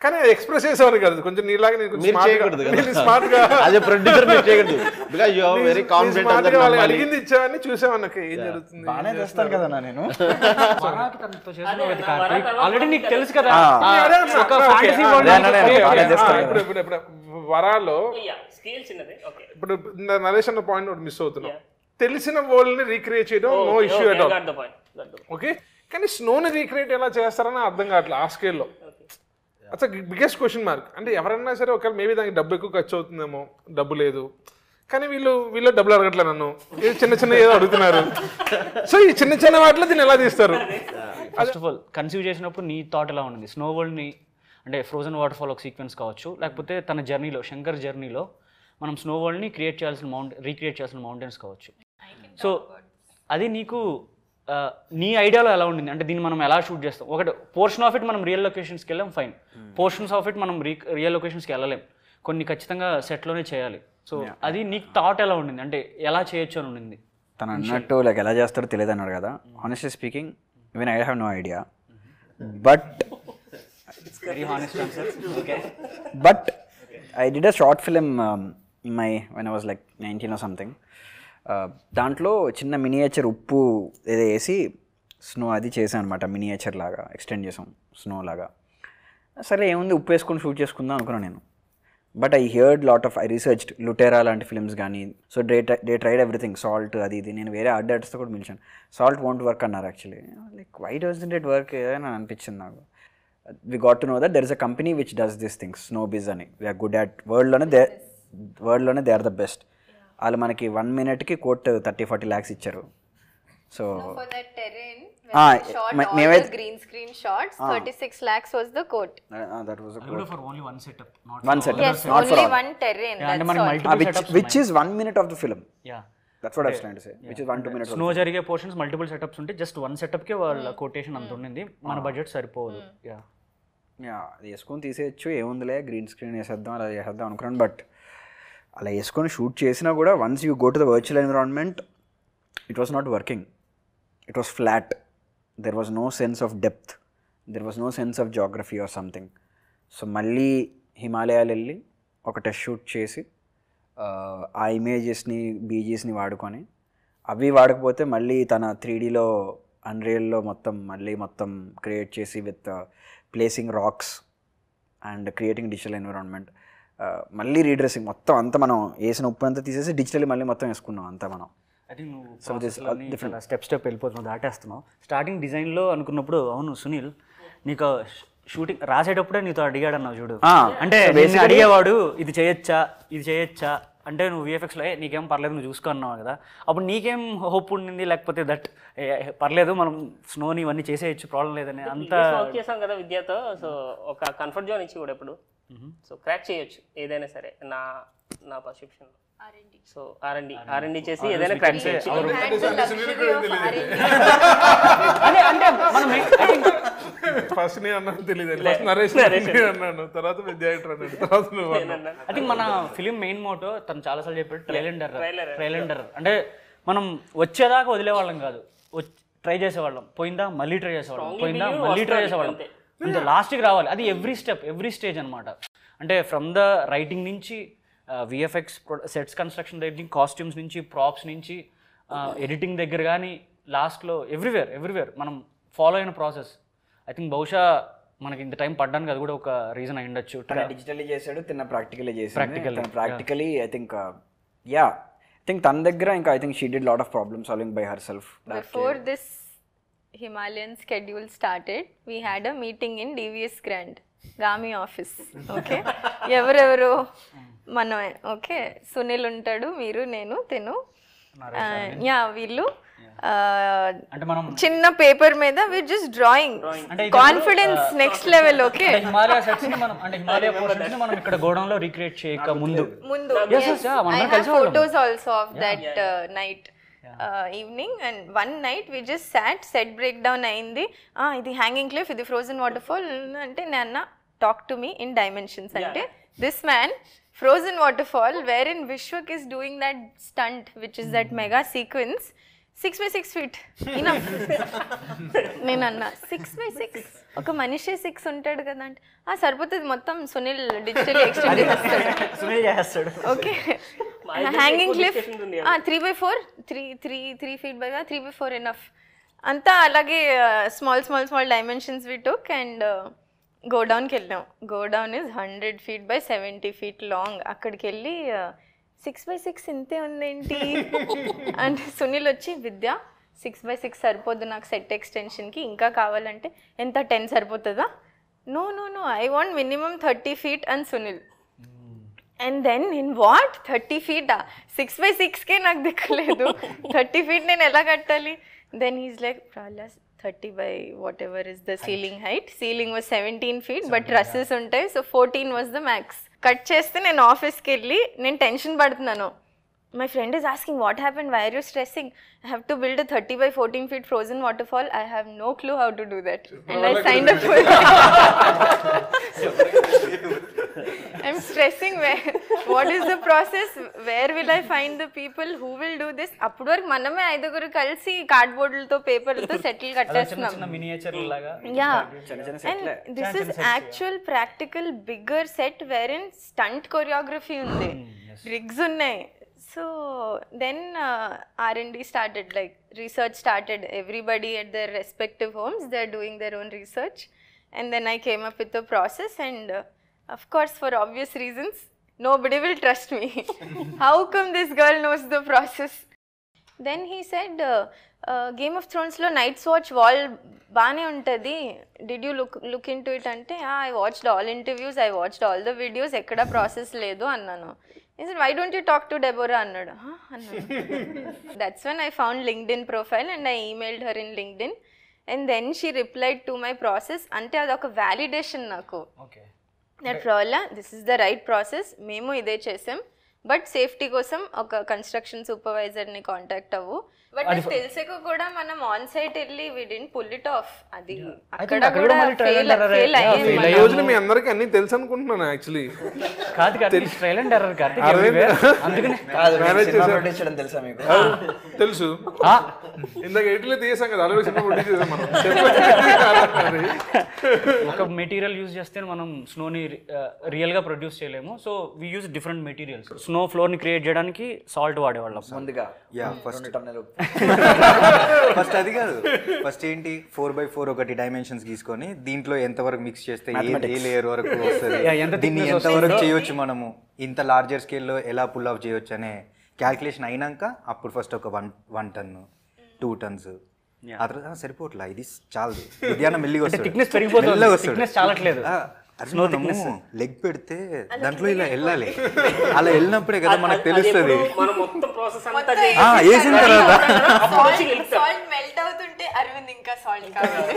కానీ అది ఎక్స్ప్రెస్ చేసేవారు కాదు కొంచెం నీలాగా నేను కొంచెం మీరు smart గా- చేయకూడదు కదా నేను smart గా యాజ్ ఎ ప్రొడ్యూసర్ మీరు చేయకూడదు బికాజ్ యు ఆర్ వెరీ నేను కాన్ఫిడెంట్ smart గా అందరూ వాళ్ళకి నమ్మాలి. అడిగింది ఇచ్చావని చూసామన్నా ఏం జరుగుతుంది బాగానే చేస్తాను కదా నేను వరాకి తనతో చేసిన వ్యక్తి కార్తీక్ ఆల్రెడీ నీకు తెలుసు కదా ఆ. ఆ, అదే అన్నా, ఒక ఓకే, ఫ్యాంటసీ ఆ, వరల్డ్ అదే అన్నా, ఓకే, బాగానే ఓకే, చేస్తాను ఆ, ఇప్పుడు ఇప్పుడు ఇప్పుడు వరాలో స్కేల్ చిన్నది ఓకే ఇప్పుడు నరేష్ అన్న పాయింట్ ఒకటి మిస్ అవుతున్నాం తెలిసిన వరల్డ్ ని రీక్రియేట్ చేయడం no issue at all got the point got the okay కానీ స్నోని రీక్రియేట్ ఎలా చేస్తారని అర్థం కావట్లేదు ఆ స్కేల్లో అసలు బిగ్గెస్ట్ క్వశ్చన్ మార్క్ అంటే ఎవరన్నా సరే ఒకవేళ మేబీ దానికి డబ్బు ఎక్కువ ఖర్చు అవుతుందేమో డబ్బు లేదు కానీ వీళ్ళు వీళ్ళు డబ్బులు అడగట్లే నన్ను ఏదో చిన్న చిన్న ఏదో అడుగుతున్నారు సో ఈ చిన్న చిన్న వాటిలో దీన్ని ఎలా తీస్తారు ఫస్ట్ ఆఫ్ ఆల్ కన్సీవ్ చేసినప్పుడు నీ థాట్ ఎలా ఉంది స్నో వరల్డ్ని అంటే ఫ్రోజన్ వాటర్ ఫాల్ ఒక సీక్వెన్స్ కావచ్చు లేకపోతే తన జర్నీలో శంకర్ జర్నీలో మనం స్నో వరల్డ్ని క్రియేట్ చేయాల్సిన మౌంట్ రీక్రియేట్ చేయాల్సిన మౌంటైన్స్ కావచ్చు సో అది నీకు ఆ, నీ ఐడియాలో ఎలా ఉండింది అంటే దీన్ని మనం ఎలా షూట్ చేస్తాం ఒకటి పోర్షన్ ఆఫ్ ఇట్ మనం రియల్ లొకేషన్స్కి వెళ్ళాం ఫైన్ పోర్షన్స్ ఆఫ్ ఇట్ మనం రీ రియల్ లొకేషన్స్కి వెళ్ళలేం కొన్ని ఖచ్చితంగా సెట్లోనే చేయాలి సో అది నీకు థాట్ ఎలా ఉండింది అంటే ఎలా చేయొచ్చు అని ఉండింది తను అన్నట్టు లైక్ ఎలా చేస్తాడో తెలియదు అన్నాడు కదా honestly speaking even I have no idea but very honest answer okay but I did a short film my when I was like nineteen or something దాంట్లో చిన్న మినియేచర్ ఉప్పు ఏదో వేసి స్నో అది చేసాం అనమాట మినియేచర్ లాగా ఎక్స్టెండ్ చేసాం స్నో లాగా సరే ఏముంది ఉప్పు వేసుకొని షూట్ చేసుకుందాం అనుకున్నాను నేను but I heard lot of I researched Lootera లాంటి ఫిల్మ్స్ కానీ so they they tried everything salt అది ఇది నేను వేరే ఆర్ట్ డైరెక్టర్స్తో కూడా పిలిచాను సాల్ట్ వోంట్ వర్క్ అన్నారు actually like why does it work అని అనిపించింది నాకు we got to know that there is a company which does this things snow biz అని వీఆర్ గుడ్ అట్ వరల్డ్లోనే దే వరల్డ్లోనే దే ఆర్ ద బెస్ట్ వాళ్ళు మనకి one మినిట్కి కోట్ థర్టీ ఫార్టీ ల్యాక్స్ ఇచ్చారు so For that terrain, when Ah, we shot my- all మేమైతే- the green screen shots, 36 lakhs was the quote. That was for only one setup not one set Yes, not for only all one terrain. అంటే that's మనకి all. Multiple which setups which is one minute of the film yeah that's what I trying to say which is one two minutes snow జరిగే portions multiple setups ఉంటే just one సెటప్కి వాళ్ళ quotation అంత ఉండింది మన budget సరిపోదు yeah yeah అది వేసుకొని తీసేయచ్చు ఏముందిలే గ్రీన్ స్క్రీన్ వేసేద్దాం అలా చేసేద్దాం అనుకున్నాను బట్ అలా వేసుకొని షూట్ చేసినా కూడా once you go to the virtual environment it was not working it was flat there was no sense of depth there was no sense of geography or something so మళ్ళీ హిమాలయాలు వెళ్ళి ఒక test shoot చేసి ఆ, ఆ ఇమేజెస్ని బీజీస్ని వాడుకొని అవి వాడకపోతే మళ్ళీ తన త్రీ డీలో అన్రియల్లో మొత్తం మళ్ళీ మొత్తం క్రియేట్ చేసి with placing rocks and creating digital environment మళ్ళీ రీడ్రెసింగ్ మొత్తం అంతా మనం వేసిన ఉప్పు అంతా తీసేసి డిజిటల్ మళ్ళీ మొత్తం వేసుకున్నాం అంతా మనం ఐ థింక్ నువ్వు So this- process లన్నీ చాలా స్టెప్ స్టెప్ వెళ్ళిపోతున్నావు దాటేస్తున్నావు స్టార్టింగ్ డిజైన్లో అనుకున్నప్పుడు అవును సునీల్ నీకు షూటింగ్ రాసేటప్పుడే నీతో అడిగాడు అన్నావు చూడు Ah, అంటే so నిన్ను basically- అడిగేవాడు ఇది చేయొచ్చా ఇది చేయొచ్చా అంటే నువ్వు విఎఫ్ఎక్స్లో ఏ నీకేం పర్లేదు నువ్వు చూసుకో అన్నావు కదా అప్పుడు నీకేం హోప్ ఉండింది లేకపోతే దట్ పర్లేదు మనం స్నోని ఇవన్నీ చేసేయచ్చు ప్రాబ్లం లేదని అంత వర్క్ చేసాం కదా విద్యతో సో ఒక కంఫర్ట్ జోన్ ఇచ్చి కూడా ఎప్పుడు సో క్రాక్ చేయొచ్చు ఏదైనా సరే నా నా పర్సెప్షన్ సో ఆర్ఎండి ఆర్ఎండి చేసి ఏదైనా క్రాక్ చేయొచ్చు Had the luxury of R&D. అంటే అంటే మనం I think ఫస్ట్ నేను అన్నాను తెలియదు ఫస్ట్ నరేష్ నేను అన్నాను తర్వాత విద్యార్థి అన్నాడు తర్వాత నువ్వు అన్నావు ఐ థింక్ మన ఫిలిం మెయిన్ మోటో తను చాలాసార్లు చెప్పాడు ట్రైలెండర్ ట్రైలెండర్ అంటే మనం వచ్చేదాకా వదిలేవాళ్ళం కాదు ట్రై చేసేవాళ్ళం పోయిందా మళ్ళీ ట్రై చేసేవాళ్ళం పోయిందా మళ్ళీ ట్రై చేసేవాళ్ళం అంతే లాస్ట్కి రావాలి అది ఎవ్రీ స్టెప్ ఎవ్రీ స్టేజ్ అనమాట అంటే ఫ్రమ్ ద రైటింగ్ నుంచి విఎఫ్ఎక్స్ సెట్స్ కన్స్ట్రక్షన్ దగ్గర నుంచి కాస్ట్యూమ్స్ నుంచి ప్రాప్స్ నుంచి ఎడిటింగ్ దగ్గర కానీ లాస్ట్లో ఎవ్రీవేర్ ఎవ్రీవేర్ మనం ఫాలో అయిన ప్రాసెస్ ఐ థింక్ బహుశా మనకి ఇంత టైం పడ్డానికి అది కూడా ఒక రీజన్ అయి ఉండొచ్చు డిజిటల్లీ చేశాడు తిన్న ప్రాక్టికల్లీ చేశాడు Practically, practically I think yeah I think తన దగ్గర ఇంకా I think she did lot of problem solving by herself Before this Himalayan schedule started, we had a meeting in DVS Grand, Gami office. Okay? ఎవరెవరు మనమే okay Sunil ఉంటాడు మీరు నేను తిను yeah వీళ్ళు ఆ, అంటే మనం చిన్న పేపర్ మీద వీర్ జస్ట్ డ్రాయింగ్ అంటే ఇది కాన్ఫిడెన్స్ నెక్స్ట్ లెవెల్ ఓకే అంటే హిమాలయ సెట్స్ ని మనం అంటే హిమాలయ పోర్షన్స్ ని మనం ఇక్కడ గోడౌన్ లో రీక్రియేట్ చేయక ముందు ముందు Yes, yes, yeah, ఐ మనందరం హావ్ కలిసి వాళ్ళం. Photos also of that night evening and one night we just sat set break down అయింది "Ah, ఇది హ్యాంగింగ్ క్లిఫ్ ఇది ఫ్రోజన్ వాటర్ ఫాల్ అంటే నాన్న talk to me in dimensions అంటే this man frozen waterfall where in Vishwak is doing that stunt which is that mega sequence six by six feet enough నేను అన్నా six by six ఒక మనిషి six ఉంటాడు కదా అంటే "ఆ, సరిపోతుంది మొత్తం సునీల్ డిజిటల్ ఎక్స్టెండ్ చేస్తాడు సునీల్ చేస్తాడు ఓకే మా ఇద్దరికి హ్యాంగింగ్ ఎక్కువ క్లిఫ్ discussions ఉంది three by four three three three feet by three by four enough అంతా అలాగే small small small dimensions we took and గోడౌన్కి వెళ్ళాం godown is hundred feet by seventy feet long అక్కడికి వెళ్ళి సిక్స్ బై సిక్స్ ఇంతే ఉందేంటి అంటే సునీల్ వచ్చి విద్య సిక్స్ బై సిక్స్ సరిపోద్దు నాకు సెట్ ఎక్స్టెన్షన్కి ఇంకా కావాలంటే ఎంత టెన్ సరిపోతుందా no no no I want minimum thirty feet అని Sunil and then in what thirty ఫీటా సిక్స్ బై సిక్స్కే నాకు దిక్కలేదు థర్టీ ఫీట్ నేను ఎలా కట్టాలి దెన్ ఈజ్ లైక్ ప్రాలస్ thirty by whatever is the ceiling height ceiling was seventeen feet but trusses ఉంటాయి so fourteen was the max cut చేస్తే నేను ఆఫీస్కి వెళ్ళి నేను టెన్షన్ పడుతున్నాను my friend is asking what happen why are you stressing I have to build thirty by fourteen feet frozen waterfall I have no clue how to do that and I sign up I'm stressing where what is the process where will I find the people who will do this అప్పటి వరకు మనమే ఐదుగురు కలిసి కార్డ్బోర్డులతో పేపర్లతో settle చిన్న కట్టేస్తున్నాం చిన్న miniature లాగా yeah and this is actual practical bigger set where in stunt choreography ఉంది rigs ఉన్నాయి so then are and the started like research started everybody at their respective homes they are doing their own research and then I came up with the process and of course for obvious reasons nobody will trust me how come this girl knows the process then he said game of థ్రోన్స్లో Night's Watch wall బాగానే ఉంటుంది did you look look into it అంటే I watched all interviews I watched all the videos ఎక్కడ process లేదు అన్నాను why don't you talk to Deborah అన్నాడు "Huh?" అన్నాను that's when I found LinkedIn profile and I emailed her in LinkedIn and then she replied to my process అంటే అదొక validation నాకు okay that problem this is the right process మేము ఇదే చేసాం but safety కోసం ఒక construction సూపర్వైజర్ని contact అవ్వు బట్ నాకు తెలిసాక కూడా మనం ఆన్ సైట్ వెళ్ళి we didn't pull it off అది అక్కడ అక్కడ కూడా కూడా మళ్ళీ trial fail and error fail yeah, అయ్యింది fail ఈ రోజున మీ అందరికీ అన్ని తెలుసు అనుకుంటున్నాను యాక్చువల్లీ కాదు కాదు trial and error Karthik Aravind. everywhere. అందుకనే కాదు Manage సినిమా చేశారు. ప్రొడ్యూస్ చేయడం తెలుసా మీకు తెలుసు ఆ, ఇందాక ఎయిట్లో తీసాం కదా ఆల్రెడీ సినిమా ప్రొడ్యూస్ చేసాం మనం ఒక మెటీరియల్ యూజ్ చేస్తే మనం స్నోని రియల్గా ప్రొడ్యూస్ చేయలేము so we use different materials snow ఫ్లోర్ని క్రియేట్ చేయడానికి సాల్ట్ వాడేవాళ్ళం ముందుగా యా రెండు ఫస్ట్ టన్నులు ఫస్ట్ అది కాదు ఫస్ట్ ఏంటి ఫోర్ బై ఫోర్ ఒకటి డైమెన్షన్స్ గీసుకొని దీంట్లో ఎంతవరకు మిక్స్ చేస్తే ఏ- ఏ లేయర్ వరకు వస్తుంది Yeah, ఎంత దీన్ని thickness ఎంతవరకు చేయొచ్చు మనము ఇంత లార్జర్ స్కేల్లో ఎలా పుల్ ఆఫ్ చేయొచ్చు అనే క్యాల్కులేషన్ అయినాక అప్పుడు ఫస్ట్ ఒక one one ton two tons ఆ తర్వాత "ఆ, సరిపోట్లా ఇది చాలదు మధ్యాహ్నం మెల్లిగా వస్తాడు thickness పెరిగిపోతుంది. మెల్లగా వస్తాడు. thickness చాలట్లేదు. ఆ, అది మనము లెగ్ పెడితే దాంట్లో ఇలా వెళ్ళాలి అలా వెళ్ళినప్పుడే కదా మనకు తెలుస్తుంది మనం మొత్తం ప్రాసెస్ అంతా ఆ, వేసిన తర్వాత సాల్ట్ మెల్ట్ అవుతుంటే అరవింద్ ఇంకా సాల్ట్ కావాలి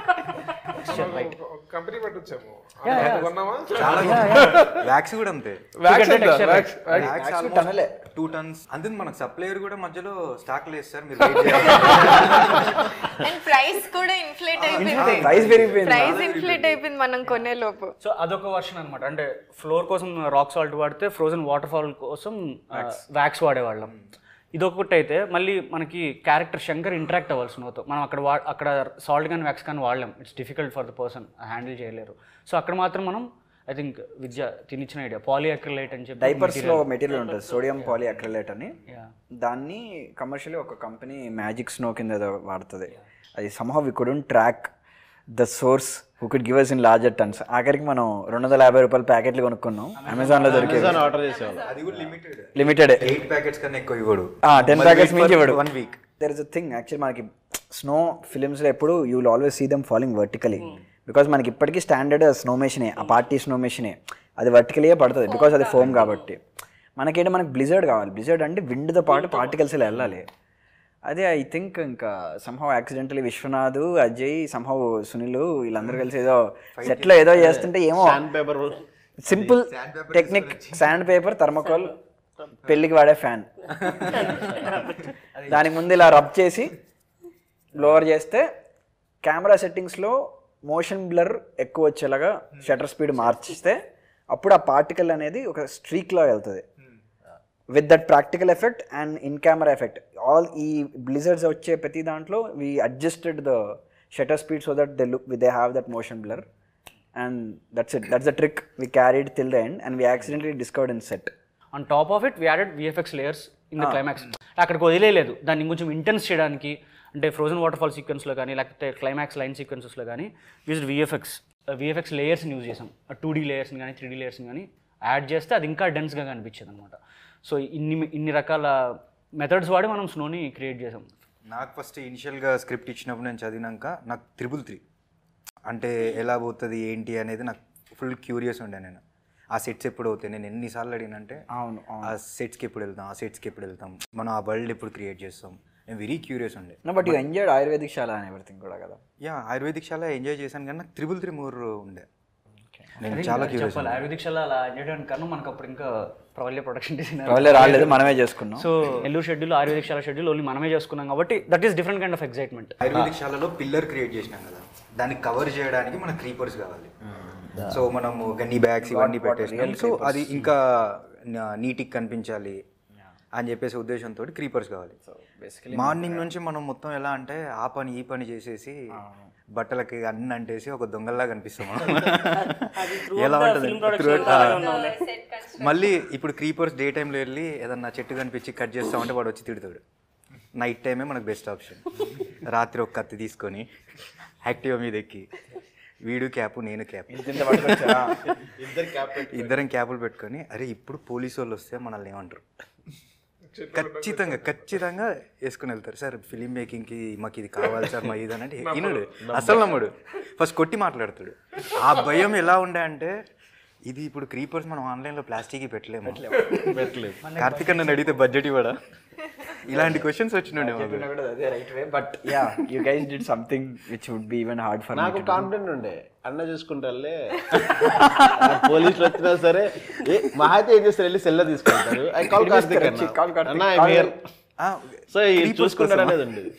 కంపెనీ పెట్టొచ్చాము కొన్నామా చాలా వ్యాక్స్ కూడా అంతే వ్యాక్స్ ఎంత? Wax wax almost two tons అంతే మనకు సప్లయర్ కూడా మధ్యలో స్టాక్ లేదు సార్ మీరు wait చేయాలి. అండ్ ప్రైస్ కూడా ఇన్ఫ్లేట్ అయిపోయింది ప్రైస్ పెరిగిపోయింది ప్రైస్ ఇన్ఫ్లేట్ అయిపోయింది మనం కొనే లోపు సో అదొక వర్షన్ అనమాట అంటే ఫ్లోర్ కోసం రాక్ సాల్ట్ వాడితే ఫ్రోజన్ వాటర్ ఫాల్ కోసం వ్యాక్స్ వాడేవాళ్ళం ఇదొకటి అయితే మళ్ళీ మనకి క్యారెక్టర్ శంకర్ ఇంటరాక్ట్ అవ్వాలి స్నోతో మనం అక్కడ వా అక్కడ సాల్ట్ కానీ వ్యాక్స్ కానీ వాడలేం it's difficult for the person handle చేయలేరు సో అక్కడ మాత్రం మనం ఐ థింక్ విద్య తినిచ్చిన ఐడియా పాలీ అక్రిలైట్ అని చెప్పి డైపర్స్ లో మెటీరియల్ ఉంటుంది సోడియం పాలీ అక్రిలేట్ అని దాన్ని కమర్షియల్లీ ఒక కంపెనీ మ్యాజిక్ స్నో కింద ఏదో వాడుతుంది అది somehow we couldn't track the source who could give us in larger tons ఆఖరికి మనం రెండు వందల యాభై రూపాయల ప్యాకెట్లు కొనుక్కున్నాం అమెజాన్ లో దొరికేది ఆర్డర్ చేసేవాళ్ళు అది కూడా లిమిటెడ్ లిమిటెడ్ ఎయిట్ ప్యాకెట్స్ కన్నా ఎక్కువ ఇవ్వడు టెన్ ప్యాకెట్స్ మించి ఇవ్వడు one week there is a thing actually మనకి స్నో ఫిలిమ్స్లో ఎప్పుడు you will always see them following vertically because మనకి ఇప్పటికీ స్టాండర్డ్ స్నో మెషినే ఆ పార్టీ స్నో మెషినే అది వర్టికలీయే పడుతుంది బికాజ్ అది ఫోమ్ కాబట్టి మనకేంటి మనకి బ్లిజర్డ్ కావాలి బ్లిజర్డ్ అంటే విండ్తో పాటు పార్టికల్స్ ఇలా వెళ్ళాలి అదే ఐ థింక్ ఇంకా somehow accidentally Vishwanath Ajay somehow Sunil వీళ్ళందరూ కలిసి ఏదో సెట్లో ఏదో చేస్తుంటే ఏమో sandpaper simple technique sandpaper thermocol పెళ్ళికి వాడే ఫ్యాన్ దాని ముందు ఇలా రబ్ చేసి లోవర్ చేస్తే కెమెరా సెట్టింగ్స్లో మోషన్ బ్లర్ ఎక్కువ వచ్చేలాగా షటర్ స్పీడ్ మార్చిస్తే అప్పుడు ఆ పార్టికల్ అనేది ఒక స్ట్రీక్లో వెళ్తుంది with that practical effect and in camera effect all ఈ బ్లిజర్డ్స్ వచ్చే ప్రతి దాంట్లో we adjusted the shutter speed so that they look they have that motion blur and that's it that's the trick we carried till the end and we accidentally discovered in set on top of it we added VFX layers in the climax అక్కడికి వదిలేయలేదు దాన్ని ఇంకొంచెం intense చేయడానికి అంటే frozen water fall సీక్వెన్స్లో కానీ లేకపోతే climax line సీక్వెన్సెస్లో కానీ యూజ్ విఎఫ్ఎక్స్ విఎఫ్ఎక్స్ లేయర్స్ని యూజ్ చేసాం టూ డీ లేయర్స్ని కానీ త్రీ డీ లేయర్స్ని కానీ యాడ్ చేస్తే అది ఇంకా డెన్స్గా కనిపించేది అనమాట సో ఇన్ని ఇన్ని రకాల మెథడ్స్ వాడి మనం స్నోని క్రియేట్ చేసాం నాకు ఫస్ట్ ఇనిషియల్గా స్క్రిప్ట్ ఇచ్చినప్పుడు నేను చదివినాక నాకు త్రిబుల్ త్రీ అంటే ఎలా పోతుంది ఏంటి అనేది నాకు ఫుల్ క్యూరియస్ ఉండే నేను ఆ సెట్స్ ఎప్పుడు అవుతాయి నేను ఎన్నిసార్లు అడిగినంటే అవును ఆ సెట్స్కి ఎప్పుడు వెళ్తాం ఆ సెట్స్కి ఎప్పుడు వెళ్తాం మనం ఆ వరల్డ్ ఎప్పుడు క్రియేట్ చేస్తాం నేను వెరీ క్యూరియస్ ఉండే no but you enjoyed Ayurvedic శాల అండ్ ఎవ్రీథింగ్ కూడా కదా యా ఆయుర్వేదిక్ చాలా ఎంజాయ్ చేశాను కానీ నాకు త్రిబుల్ త్రీ మోర్ ఉండే నేను చాలా క్యూరియస్ చెప్పాలి ఆయుర్వేదిక్ షాల అలా ఎంజాయ్ చేయడానికి కారణం మనకు అప్పుడు ఇంకా ప్రవల్య ప్రొడక్షన్ డిజైనర్ వాళ్ళే రాలేదు మనమే చేసుకున్నాం సో నెల్లూరు షెడ్యూల్ ఆయుర్వేదిక్ శాల షెడ్యూల్ ఓన్లీ మనమే చేసుకున్నాం కాబట్టి that is different kind of excitement Ayurvedic శాలలో పిల్లర్ క్రియేట్ చేసినాం కదా దాన్ని కవర్ చేయడానికి మన క్రీపర్స్ కావాలి సో మనము గన్ని బ్యాగ్స్ ఇవన్నీ పెట్టేసినాం సో అది ఇంకా నీటికి కనిపించాలి అని చెప్పేసి ఉద్దేశంతో క్రీపర్స్ కావాలి మార్నింగ్ నుంచి మనం మొత్తం ఎలా అంటే ఆ పని ఈ పని చేసేసి బట్టలకి అన్ని అంటేసి ఒక దొంగల్లా కనిపిస్తాం మనం. ఎలా ఉంటుంది Throughout, ఆ. మళ్ళీ ఇప్పుడు క్రీపర్స్ డే టైంలో వెళ్ళి ఏదన్నా చెట్టు కనిపించి కట్ చేస్తామంటే వాడు వచ్చి తిడతాడు నైట్ టైమే మనకు బెస్ట్ ఆప్షన్ రాత్రి ఒక కత్తి తీసుకొని యాక్టివ్ మీద ఎక్కి వీడు క్యాప్ నేను క్యాప్ ఇద్దరం క్యాపులు పెట్టుకొని అరే ఇప్పుడు పోలీసు వాళ్ళు వస్తే మనల్ని ఏమంటారు ఖచ్చితంగా ఖచ్చితంగా వేసుకుని వెళ్తారు సార్ ఫిలిం మేకింగ్కి మాకు ఇది కావాలి సార్ మా ఇది అని అంటే ఈనుడు అసలు నమ్ముడు ఫస్ట్ కొట్టి మాట్లాడతాడు ఆ భయం ఎలా ఉండే అంటే ఇది ఇప్పుడు క్రీపర్స్ మనం ఆన్లైన్లో ప్లాస్టిక్ పెట్టలేము పెట్టలేము కార్తిక్ నన్ను అడిగితే బడ్జెట్ ఇవ్వడా ఇలాంటి క్వశ్చన్స్ వచ్చినుండే మాకు అదే right way but yeah you guys did something which would be even hard for నాకు కాన్ఫిడెంట్ ఉండే అన్న చూసుకుంటారులే పోలీసులు వచ్చినా సరే ఏ మహా అయితే ఏం చేస్తారు వెళ్ళి సెల్ల తీసుకుంటారు ఐ కాల్ కార్తిక్ అన్న. Call Karthik, అన్న call here. ఆ, సో ఈ చూసుకుంటారు అనేది ఉండేది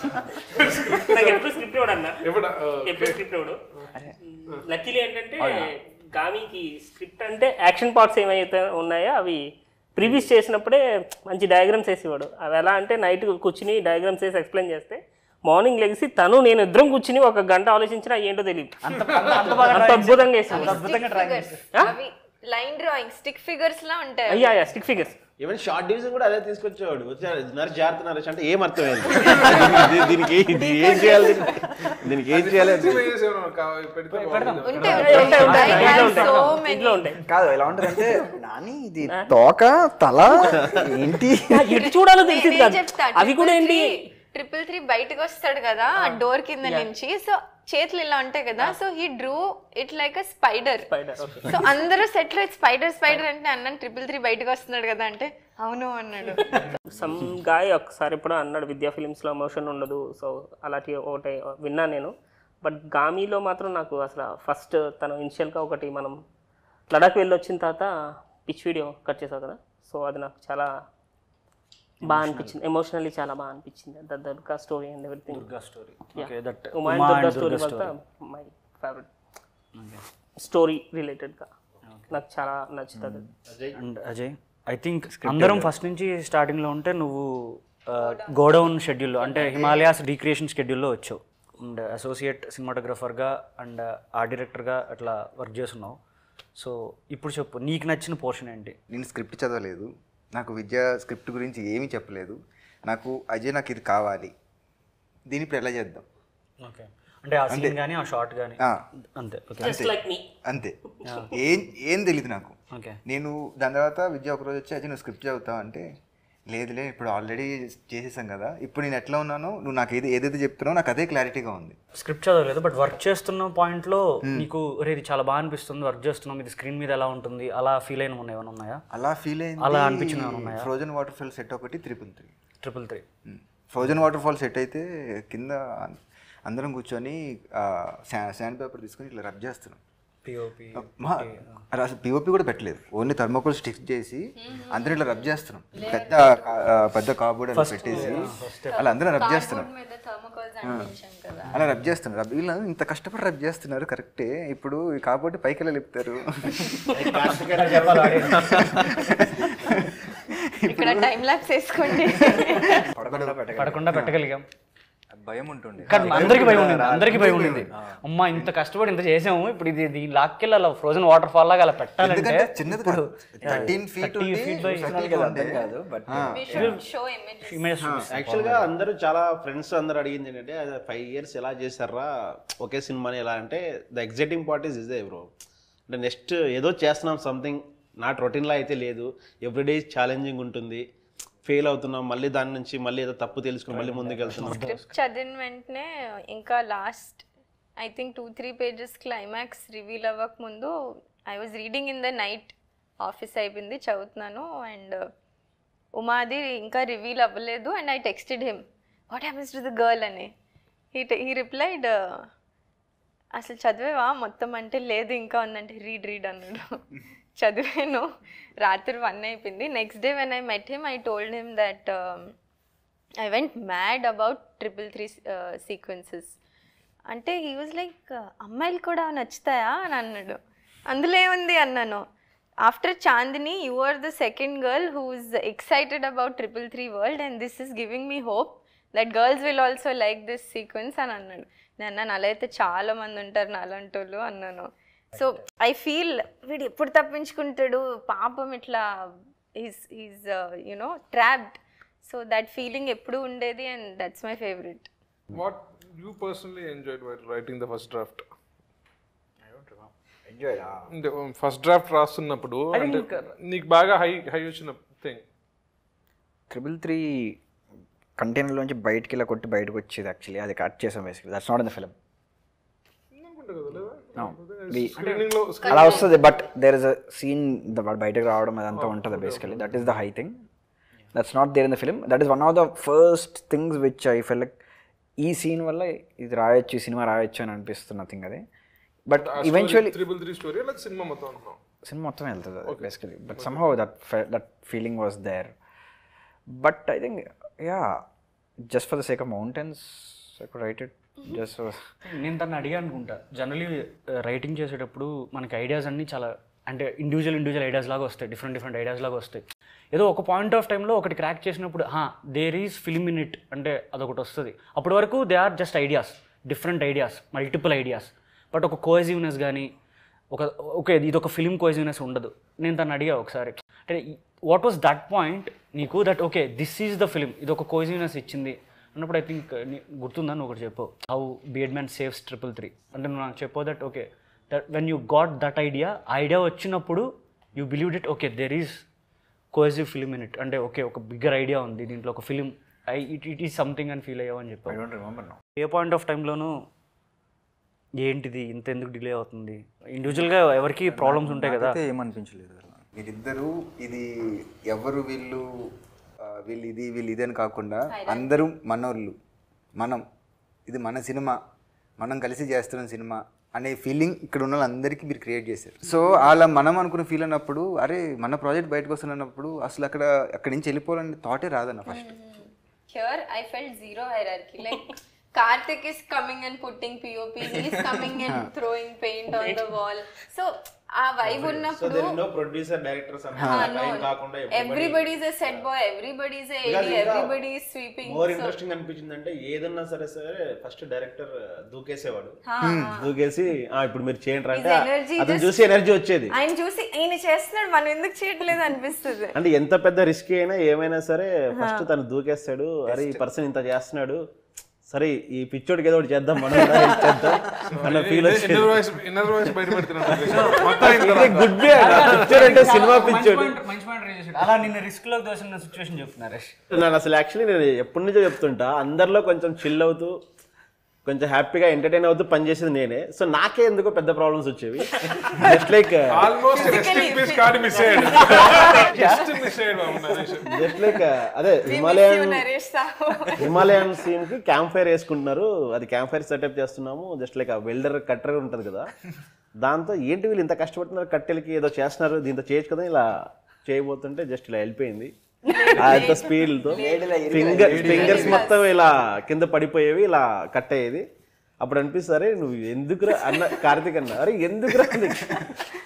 నాకు ఎప్పుడు స్క్రిప్ట్ ఇవ్వడు అన్న ఎప్పుడు స్క్రిప్ట్ ఇవ్వడు లక్కీలీ ఏంటంటే గామికి స్క్రిప్ట్ అంటే యాక్షన్ పార్ట్స్ ఏమైతే ఉన్నాయో అవి ప్రివ్యూస్ చేసినప్పుడే మంచి డయాగ్రామ్స్ వేసేవాడు అవి ఎలా అంటే నైట్ కూర్చుని డయాగ్రామ్స్ వేసి ఎక్స్ప్లెయిన్ చేస్తే మార్నింగ్ లెగిసి తను నేను ఇద్దరం కూర్చుని ఒక గంట ఆలోచించినా ఏంటో తెలియదు అంత అద్భుతంగా వేసేవాడు అవి లైన్ డ్రాయింగ్ స్టిక్ ఫిగర్స్ లా ఉంటాయి అయ్యా అయ్యా stick figures even shot division కూడా అదే తీసుకొచ్చేవాడు వచ్చారు నరేష్ జాగ్రత్త నరేష్ అంటే ఏం అర్థమైంది దీనికి- దీనికి ఇది ఏం చేయాలి దీనికి? దీనికి ఏం చేయాలి అని పెడితే ఉంటాయి ఉంటాయి, I have so many. ఇంట్లో ఉంటాయి కాదు ఎలా ఉంటుందంటే నాని ఇది తోక తల ఏంటి ఎటు చూడాలో తెలిసింది నేను కాదు చెప్తా అవి కూడా ఏంటి ట్రిపుల్ త్రీ బయటకు వస్తాడు కదా ఆ డోర్ కింద నుంచి సో చేతులు ఇలా ఉంటాయి కదా so he drew it like a spider Spider, okay. So అందరూ సెట్ లో స్పైడర్ స్పైడర్ అంటే అన్నాను ట్రిపుల్ త్రీ బయటకు వస్తున్నాడు కదా అంటే అవును అన్నాడు సమ్ గాయ్ ఒకసారి ఎప్పుడో అన్నాడు విద్యా ఫిలిమ్స్లో ఎమోషన్ ఉండదు సో అలాంటి ఒకటి విన్నా నేను బట్ గామీలో మాత్రం నాకు అసలు ఫస్ట్ తను ఇనిషియల్గా ఒకటి మనం లడాక్ వెళ్ళి వచ్చిన తర్వాత పిచ్ వీడియో కట్ చేసావు కదా సో అది నాకు చాలా బాగా అనిపించింది ఎమోషనల్లీ చాలా బాగా అనిపించింది the Durga story and everything Durga story Okay, that ఉమాయన్ దుర్గా స్టోరీ వల్ల మై ఫేవరెట్ స్టోరీ రిలేటెడ్గా నాకు చాలా నచ్చుతుంది అండ్ అజయ్ ఐ థింక్ అందరం ఫస్ట్ నుంచి స్టార్టింగ్లో ఉంటే నువ్వు గోడౌన్ షెడ్యూల్లో అంటే హిమాలయాస్ రీక్రియేషన్ షెడ్యూల్లో వచ్చావు అండ్ అసోసియేట్ సినిమాటోగ్రఫర్గా అండ్ ఆర్ట్ డైరెక్టర్గా అట్లా వర్క్ చేస్తున్నావు సో ఇప్పుడు చెప్పు నీకు నచ్చిన పోర్షన్ ఏంటి నేను స్క్రిప్ట్ చదవలేదు నాకు విద్య స్క్రిప్ట్ గురించి ఏమీ చెప్పలేదు నాకు అజయ్ నాకు ఇది కావాలి దీని ఇప్పుడు ఎలా చేద్దాం ఓకే అంటే ఆ సీన్ కానీ ఆ షార్ట్ కానీ ఆ, అంతే ఓకే జస్ట్ లైక్ మీ అంతే ఏం ఏం తెలియదు నాకు ఓకే నేను దాని తర్వాత విద్య ఒకరోజు వచ్చి అజయ్ నువ్వు స్క్రిప్ట్ చదువుతావు అంటే లేదులే ఇప్పుడు ఆల్రెడీ చేసేసాం కదా ఇప్పుడు నేను ఎట్లా ఉన్నానో నువ్వు నాకు ఏది ఏదైతే చెప్తున్నావు నాకు అదే క్లారిటీగా ఉంది స్క్రిప్ట్ చదవలేదు బట్ వర్క్ చేస్తున్న పాయింట్లో నీకు రే ఇది చాలా బాగా అనిపిస్తుంది వర్క్ చేస్తున్నాం ఇది స్క్రీన్ మీద ఎలా ఉంటుంది అలా ఫీల్ అయిన ఏమైనా ఉన్నాయా అలా ఫీల్ అయింది అలా అనిపించినవి ఏమైనా ఉన్నాయా? ఫ్రోజన్ వాటర్ ఫాల్ సెట్ ఒకటి triple three triple three frozen waterfall set అయితే కింద అందరం కూర్చొని శాండ్ పేపర్ తీసుకొని ఇట్లా రబ్ చేస్తున్నాం పిఓపి పిఓపి కూడా పెట్టలేదు ఓన్లీ థర్మోకోల్ స్టిక్ చేసి అందరూ ఇట్లా రబ్ చేస్తున్నాం పెద్ద ఆ, పెద్ద కాబోర్డ్ అలా పెట్టేసి అలా అందరం రబ్ చేస్తున్నాం మీద థర్మోకాల్స్ అంటించాం కదా అలా రబ్ చేస్తున్నారు రబ్ వీళ్ళు ఇంత కష్టపడి రబ్ చేస్తున్నారు కరెక్టే ఇప్పుడు ఈ కాబోర్డ్ పైకి వెళ్ళి లేపుతారు ఇక్కడ టైం ల్యాప్స్ వేసుకోండి పడకుండా పెట్టగలిగాం భయం ఉంటుండే కానీ అందరికి భయం ఉండింది అందరికి భయం ఉండింది అమ్మా ఇంత కష్టపడి ఇంత చేసాము ఇప్పుడు ఇది దీని లాక్కెళ్ళి అలా ఫ్రోజన్ వాటర్ ఫాల్ లాగా అలా పెట్టాలంటే ఎందుకంటే చిన్నది కాదు థర్టీన్ ఫీట్ 30 feet by కాదు బట్ షో ఇమేజ్ ఇమేజ్ యాక్చువల్గా అందరూ చాలా ఫ్రెండ్స్ అందరూ అడిగింది ఏంటంటే ఫైవ్ ఇయర్స్ ఎలా చేశారా ఒకే సినిమాని ఎలా అంటే ద ఎగ్జైటింగ్ పార్ట్ ఈస్ ఇదే బ్రో అంటే నెక్స్ట్ ఏదో చేస్తున్నాం సంథింగ్ నాట్ రొటీన్లో అయితే లేదు ఎవ్రీడే ఛాలెంజింగ్ ఉంటుంది ఫెయిల్ అవుతున్నాం మళ్ళీ దాని నుంచి మళ్ళీ ఏదో తప్పు తెలుసుకుని మళ్ళీ ముందుకు వెళ్తున్నాం స్క్రిప్ట్ చదివిన వెంటనే ఇంకా last I think two three pages climax reveal అవ్వక ముందు I was reading in the night office అయిపోయింది చదువుతున్నాను అండ్ ఉమాది ఇంకా రివీల్ అవ్వలేదు and I texted him what happens to the girl అని హీ హీ రిప్లైడ్ అసలు చదివేవా మొత్తం అంటే లేదు ఇంకా ఉందంటే రీడ్ రీడ్ అన్నాడు చదివాను రాత్రి వన్ అయిపోయింది next day when I met him I told him that I went mad about triple three sequences అంటే హీ వాజ్ లైక్ అమ్మాయిలు కూడా నచ్చుతాయా అని అన్నాడు అందులో ఏముంది అన్నాను after Chandini you are the second girl who is excited about triple three world and this is giving me hope that girls will also like this sequence అని అన్నాడు నేను అన్నాను అలా అయితే చాలా మంది ఉంటారు నాలంటి వాళ్ళు అన్నాను సో ఐ ఫీల్ వీడు ఎప్పుడు తప్పించుకుంటాడు పాపం ఇట్లా is is you know trapped so that feeling ఎప్పుడు ఉండేది and that's my favourite what you personally enjoyed while writing the first draft enjoy అంటే ఫస్ట్ డ్రాఫ్ట్ రాస్తున్నప్పుడు అంటే నీకు బాగా హై హై వచ్చిన థింగ్ ట్రిపుల్ త్రీ కంటైనర్లోంచి బయటికి ఇలా కొట్టి బయటకు వచ్చేది యాక్చువల్లీ అది కట్ చేసాం basically that's not in the film screening లో అలా వస్తుంది but there is a scene బయటకు రావడం అదంతా ఉంటుంది basically that is the high thing that's not there in the film that is one of the first things which I felt like ఈ scene వల్ల ఇది రాయొచ్చు ఈ సినిమా రాయొచ్చు అని అనిపిస్తున్న థింగ్ అది but eventually triple three story లేక సినిమా మొత్తం అంటున్నాం సినిమా మొత్తం వెళ్తుంది basically but somehow that that feeling was there but I think yeah just for the sake of mountains I could write it just నేను తను అడిగా అనుకుంటా జనరలీ రైటింగ్ చేసేటప్పుడు మనకి ఐడియాస్ అన్నీ చాలా అంటే ఇండివిజువల్ ఇండివిజువల్ ఐడియాస్ లాగా వస్తాయి డిఫరెంట్ డిఫరెంట్ ఐడియాస్ లాగా వస్తాయి ఏదో ఒక పాయింట్ ఆఫ్ టైంలో ఒకటి క్రాక్ చేసినప్పుడు there is film in it అంటే అదొకటి వస్తుంది అప్పటి వరకు they are just ideas different ideas multiple ideas but ఒక కోహెజివ్నెస్ కానీ ఒక ఓకే ఇది ఒక ఫిల్మ్ కోహెజివ్నెస్ ఉండదు నేను తను అడిగా ఒకసారి అంటే వాట్ వాస్ దట్ పాయింట్ నీకు that okay this is the film ఇది ఒక కోహెజివ్నెస్ ఇచ్చింది అన్నప్పుడు ఐ థింక్ గుర్తుందని ఒకటి చెప్పు how beard man saves triple three అంటే నువ్వు నాకు చెప్పు that okay that when you got that idea idea వచ్చినప్పుడు you believe it okay there is cohesive film in it అంటే ఓకే ఒక బిగ్గర్ ఐడియా ఉంది దీంట్లో ఒక film I it it is something అని ఫీల్ అయ్యావు అని చెప్పావు don't remember no a point of టైంలోనూ ఏంటిది ఇంత ఎందుకు డిలే అవుతుంది ఇండివిజువల్గా ఎవరికి ప్రాబ్లమ్స్ ఉంటాయి కదా అయితే ఏమనిపించలేదు వీరిద్దరూ ఇది ఎవరు వీళ్ళు ఆ, వీళ్ళు ఇది వీళ్ళు ఇది అని కాకుండా అందరూ మనోళ్ళు మనం ఇది మన సినిమా మనం కలిసి చేస్తున్న సినిమా అనే ఫీలింగ్ ఇక్కడ ఉన్న వాళ్ళందరికీ మీరు క్రియేట్ చేశారు సో అలా మనం అనుకున్న ఫీల్ అన్నప్పుడు అరే మన ప్రాజెక్ట్ బయటకు వస్తున్నప్పుడు అసలు అక్కడ అక్కడి నుంచి వెళ్ళిపోవాలని థాటే రాదన్న first Here, I felt zero hierarchy. Like, Karthik is coming and putting POP, he's coming and throwing paint on the wall. So, ఆ వైబ్ ఉన్నప్పుడు ప్రొడ్యూసర్ డైరెక్టర్స్ కాకుండా everybody is a set boy everybody is AD everybody is sweeping more interesting అనిపించింది అంటే ఏదన్నా సరే సరే first director దూకేసేవాడు దూకేసి "ఆ, ఇప్పుడు మీరు చేయండి రా" అంటే energy అతను చూసి ఎనర్జీ వచ్చేది ఆయన చూసి ఈయన చేస్తున్నాడు మనం ఎందుకు చేయట్లేదు అనిపిస్తుంది అంటే ఎంత పెద్ద రిస్క్ అయినా ఏమైనా సరే ఫస్ట్ తను దూకేస్తాడు అరే ఈ పర్సన్ ఇంత చేస్తున్నాడు సరే ఈ పిచ్చోడికి ఏదో ఒకటి చేద్దాం మనం కూడా help చేద్దాం అన్న ఫీల్ వచ్చేది ఇన్నర్ వాయిస్ ఇన్నర్ వాయిస్ బయట పెడుతున్నాను మొత్తం ఇంత గుడ్ బి పిచ్చోడు అంటే సినిమా పిచ్చోడు మంచి పాయింట్ రేజ్ చేశాడు అలా నిన్న రిస్క్లో దోసిన సిచ్యువేషన్ చెప్తున్నారు నేను అసలు యాక్చువల్లీ నేను ఎప్పటి నుంచో చెప్తుంటా అందరిలో కొంచెం చిల్ అవుతూ కొంచెం హ్యాపీగా ఎంటర్టైన్ అవుతూ పనిచేసేది నేనే సో నాకే ఎందుకో పెద్ద ప్రాబ్లమ్స్ వచ్చేవి just like almost resting piece card miss అయ్యాడు జస్ట్ మిస్ అయ్యాడు బాబు నరేష్ జస్ట్ లైక్ అదే హిమాలయన్ నరేష్ సాహు హిమాలయన్ సీన్ కి క్యాంప్ ఫైర్ వేసుకుంటున్నారు అది క్యాంప్ ఫైర్ సెటప్ చేస్తున్నాము జస్ట్ లైక్ ఆ వెల్డర్ కట్టర్ ఉంటుంది కదా దాంతో ఏంటి వీళ్ళు ఇంత కష్టపడుతున్నారు కట్టెలకి ఏదో చేస్తున్నారు దీంతో చేయొచ్చు కదా ఇలా చేయబోతుంటే జస్ట్ ఇలా వెళ్ళిపోయింది అంత స్పీడ్తో ఫింగర్ ఫింగర్స్ మొత్తం ఇలా కింద పడిపోయేవి ఇలా కట్ అయ్యేది అప్పుడు అనిపిస్తుంది అరే నువ్వు ఎందుకురా అన్న కార్తీక్ అన్న అరే ఎందుకురా అని.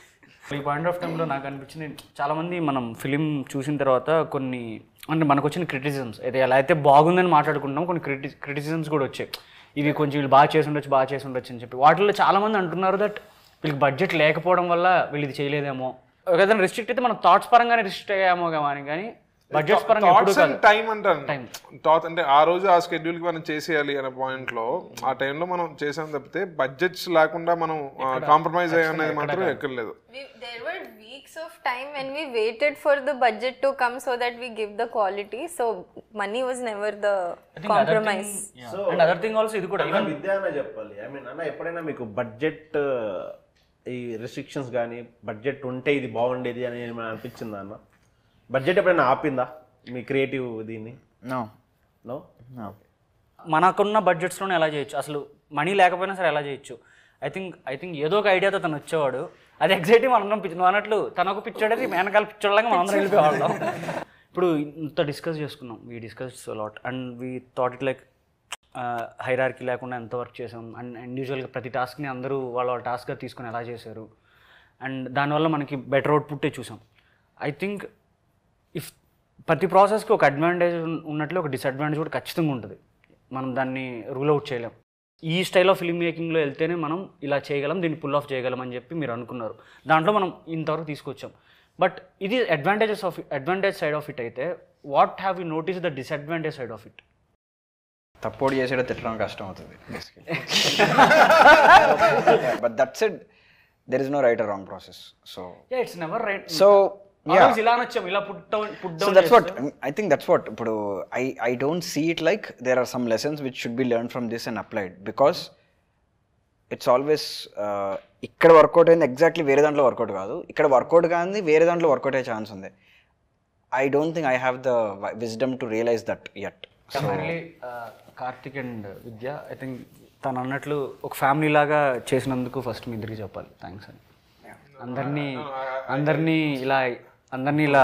ఈ పాయింట్ ఆఫ్ టైంలో నాకు అనిపించింది చాలామంది మనం ఫిలిం చూసిన తర్వాత కొన్ని అంటే మనకు వచ్చిన క్రిటిసిజమ్స్ అయితే ఎలా అయితే బాగుందని మాట్లాడుకుంటాం కొన్ని క్రిటి క్రిటిసిజమ్స్ కూడా వచ్చాయి ఇవి కొంచెం వీళ్ళు బాగా చేసి ఉండొచ్చు బాగా చేసి ఉండొచ్చు అని చెప్పి వాటిల్లో చాలామంది అంటున్నారు దట్ వీళ్ళకి బడ్జెట్ లేకపోవడం వల్ల వీళ్ళు ఇది చేయలేదేమో ఏదైనా రిస్ట్రిక్ట్ అయితే మనం థాట్స్ పరంగానే రిస్ట్రిక్ట్ అయ్యామో కానీ కానీ బడ్జెట్స్ పరంగా ఎప్పుడు థాట్స్ కాదు అండ్ టైం అంటాను థాట్ అంటే ఆ రోజు ఆ schedule కి మనం చేసేయాలి అనే point లో ఆ టైంలో మనం చేసాం తప్పితే బడ్జెట్స్ లేకుండా మనం కాంప్రమైజ్ అయ్యనేది మాత్రం ఎక్కర్లేదు We, there were weeks of time when we waited for the budget to come so that we give the quality. So money was never the compromise. And other thing also ఇది కూడా అన్న విద్య అన్న చెప్పాలి I mean అన్న ఎప్పుడైనా మీకు budget ఈ restrictions కానీ బడ్జెట్ ఉంటే ఇది బాగుండేది అని ఏమైనా అనిపించిందా అన్న బడ్జెట్ ఎప్పుడైనా ఆపిందా మీ క్రియేటివ్ దీన్ని No. No No. మనకున్న బడ్జెట్స్లోనే ఎలా చేయొచ్చు అసలు మనీ లేకపోయినా సరే ఎలా చేయొచ్చు ఐ థింక్ ఐ థింక్ ఏదో ఒక ఐడియాతో తను వచ్చేవాడు అది ఎగ్జైటింగ్ మనందరం పిచ్చి నువ్వు అన్నట్లు తను ఒక పిచ్చోడేది మేనకాల పిచ్చోళ్ళగా మనందరం వెళ్ళిపోయేవాళ్ళం ఇప్పుడు ఇంత డిస్కస్ చేసుకున్నాం we discuss lot and we thought it like hierarchy లేకుండా ఎంత వర్క్ చేసాం అండ్ ఇండివిజువల్గా ప్రతి టాస్క్ని అందరూ వాళ్ళ వాళ్ళ టాస్క్గా తీసుకొని ఎలా చేశారు అండ్ దానివల్ల మనకి బెటర్ అవుట్పుట్టే చూసాం ఐ థింక్ ఇఫ్ ప్రతి ప్రాసెస్కి ఒక అడ్వాంటేజ్ ఉన్నట్లు ఒక డిసడ్వాంటేజ్ కూడా ఖచ్చితంగా ఉంటుంది మనం దాన్ని రూల్ అవుట్ చేయలేం ఈ స్టైల్ ఆఫ్ ఫిల్మ్ మేకింగ్లో వెళ్తేనే మనం ఇలా చేయగలం దీన్ని పుల్ ఆఫ్ చేయగలం అని చెప్పి మీరు అనుకున్నారు దాంట్లో మనం ఇంతవరకు తీసుకొచ్చాం బట్ ఇది advantages of advantage side of it అయితే what have you notice the disadvantage side of it తప్పుడు చేసేటో తిట్టడం కష్టం అవుతుంది but that's it there is no right wrong process so it's never right so yeah. ఇలా నచ్చాం ఇలా put down put so down that's what I think that's what ఇప్పుడు I I don't see it like there are some lessons which should be learn from this and applied because it's always ఇక్కడ work out అయింది exactly వేరే దాంట్లో work out కాదు ఇక్కడ work out కానీ వేరే దాంట్లో వర్కౌట్ అయ్యే ఛాన్స్ ఉంది I don't think I have the wisdom to realise that yet finally Karthik and Vidya I think తను అన్నట్లు ఒక ఫ్యామిలీ లాగా చేసినందుకు ఫస్ట్ మీ ఇద్దరికి చెప్పాలి థ్యాంక్స్ అని అందరినీ అందరినీ ఇలా అందరినీ ఇలా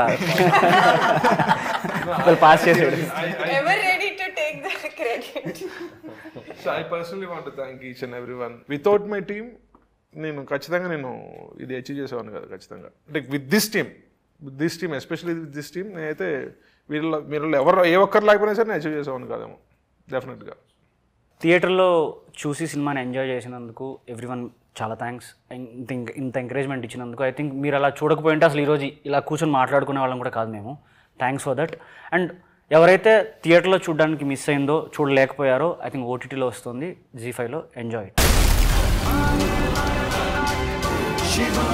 పాస్ చేసాడు Ever ready to take the credit? So I personally want thank each and every one without my team నేను ఖచ్చితంగా నేను ఇది అచీవ్ చేసేవాడిని కదా ఖచ్చితంగా అంటే with this team with this team especially with this team నేనైతే వీళ్ళ మీరు ఎవరు ఏ ఒక్కరు లేకపోయినా సరే నేను అచీవ్ చేసేవాడిని కాదేమో డెఫినెట్గా థియేటర్లో చూసి సినిమాని ఎంజాయ్ చేసినందుకు ఎవ్రీ వన్ చాలా థ్యాంక్స్ ఇంత ఇంత ఎంకరేజ్మెంట్ ఇచ్చినందుకు ఐ థింక్ మీరు అలా చూడకపోయింటే అసలు ఈరోజు ఇలా కూర్చొని మాట్లాడుకునే వాళ్ళం కూడా కాదు మేము థ్యాంక్స్ ఫర్ దట్ అండ్ ఎవరైతే థియేటర్లో చూడడానికి మిస్ అయిందో చూడలేకపోయారో ఐ థింక్ ఓటీటీలో వస్తుంది జీ ఫైవ్లో ఎంజాయ్ ఇట్ Shiva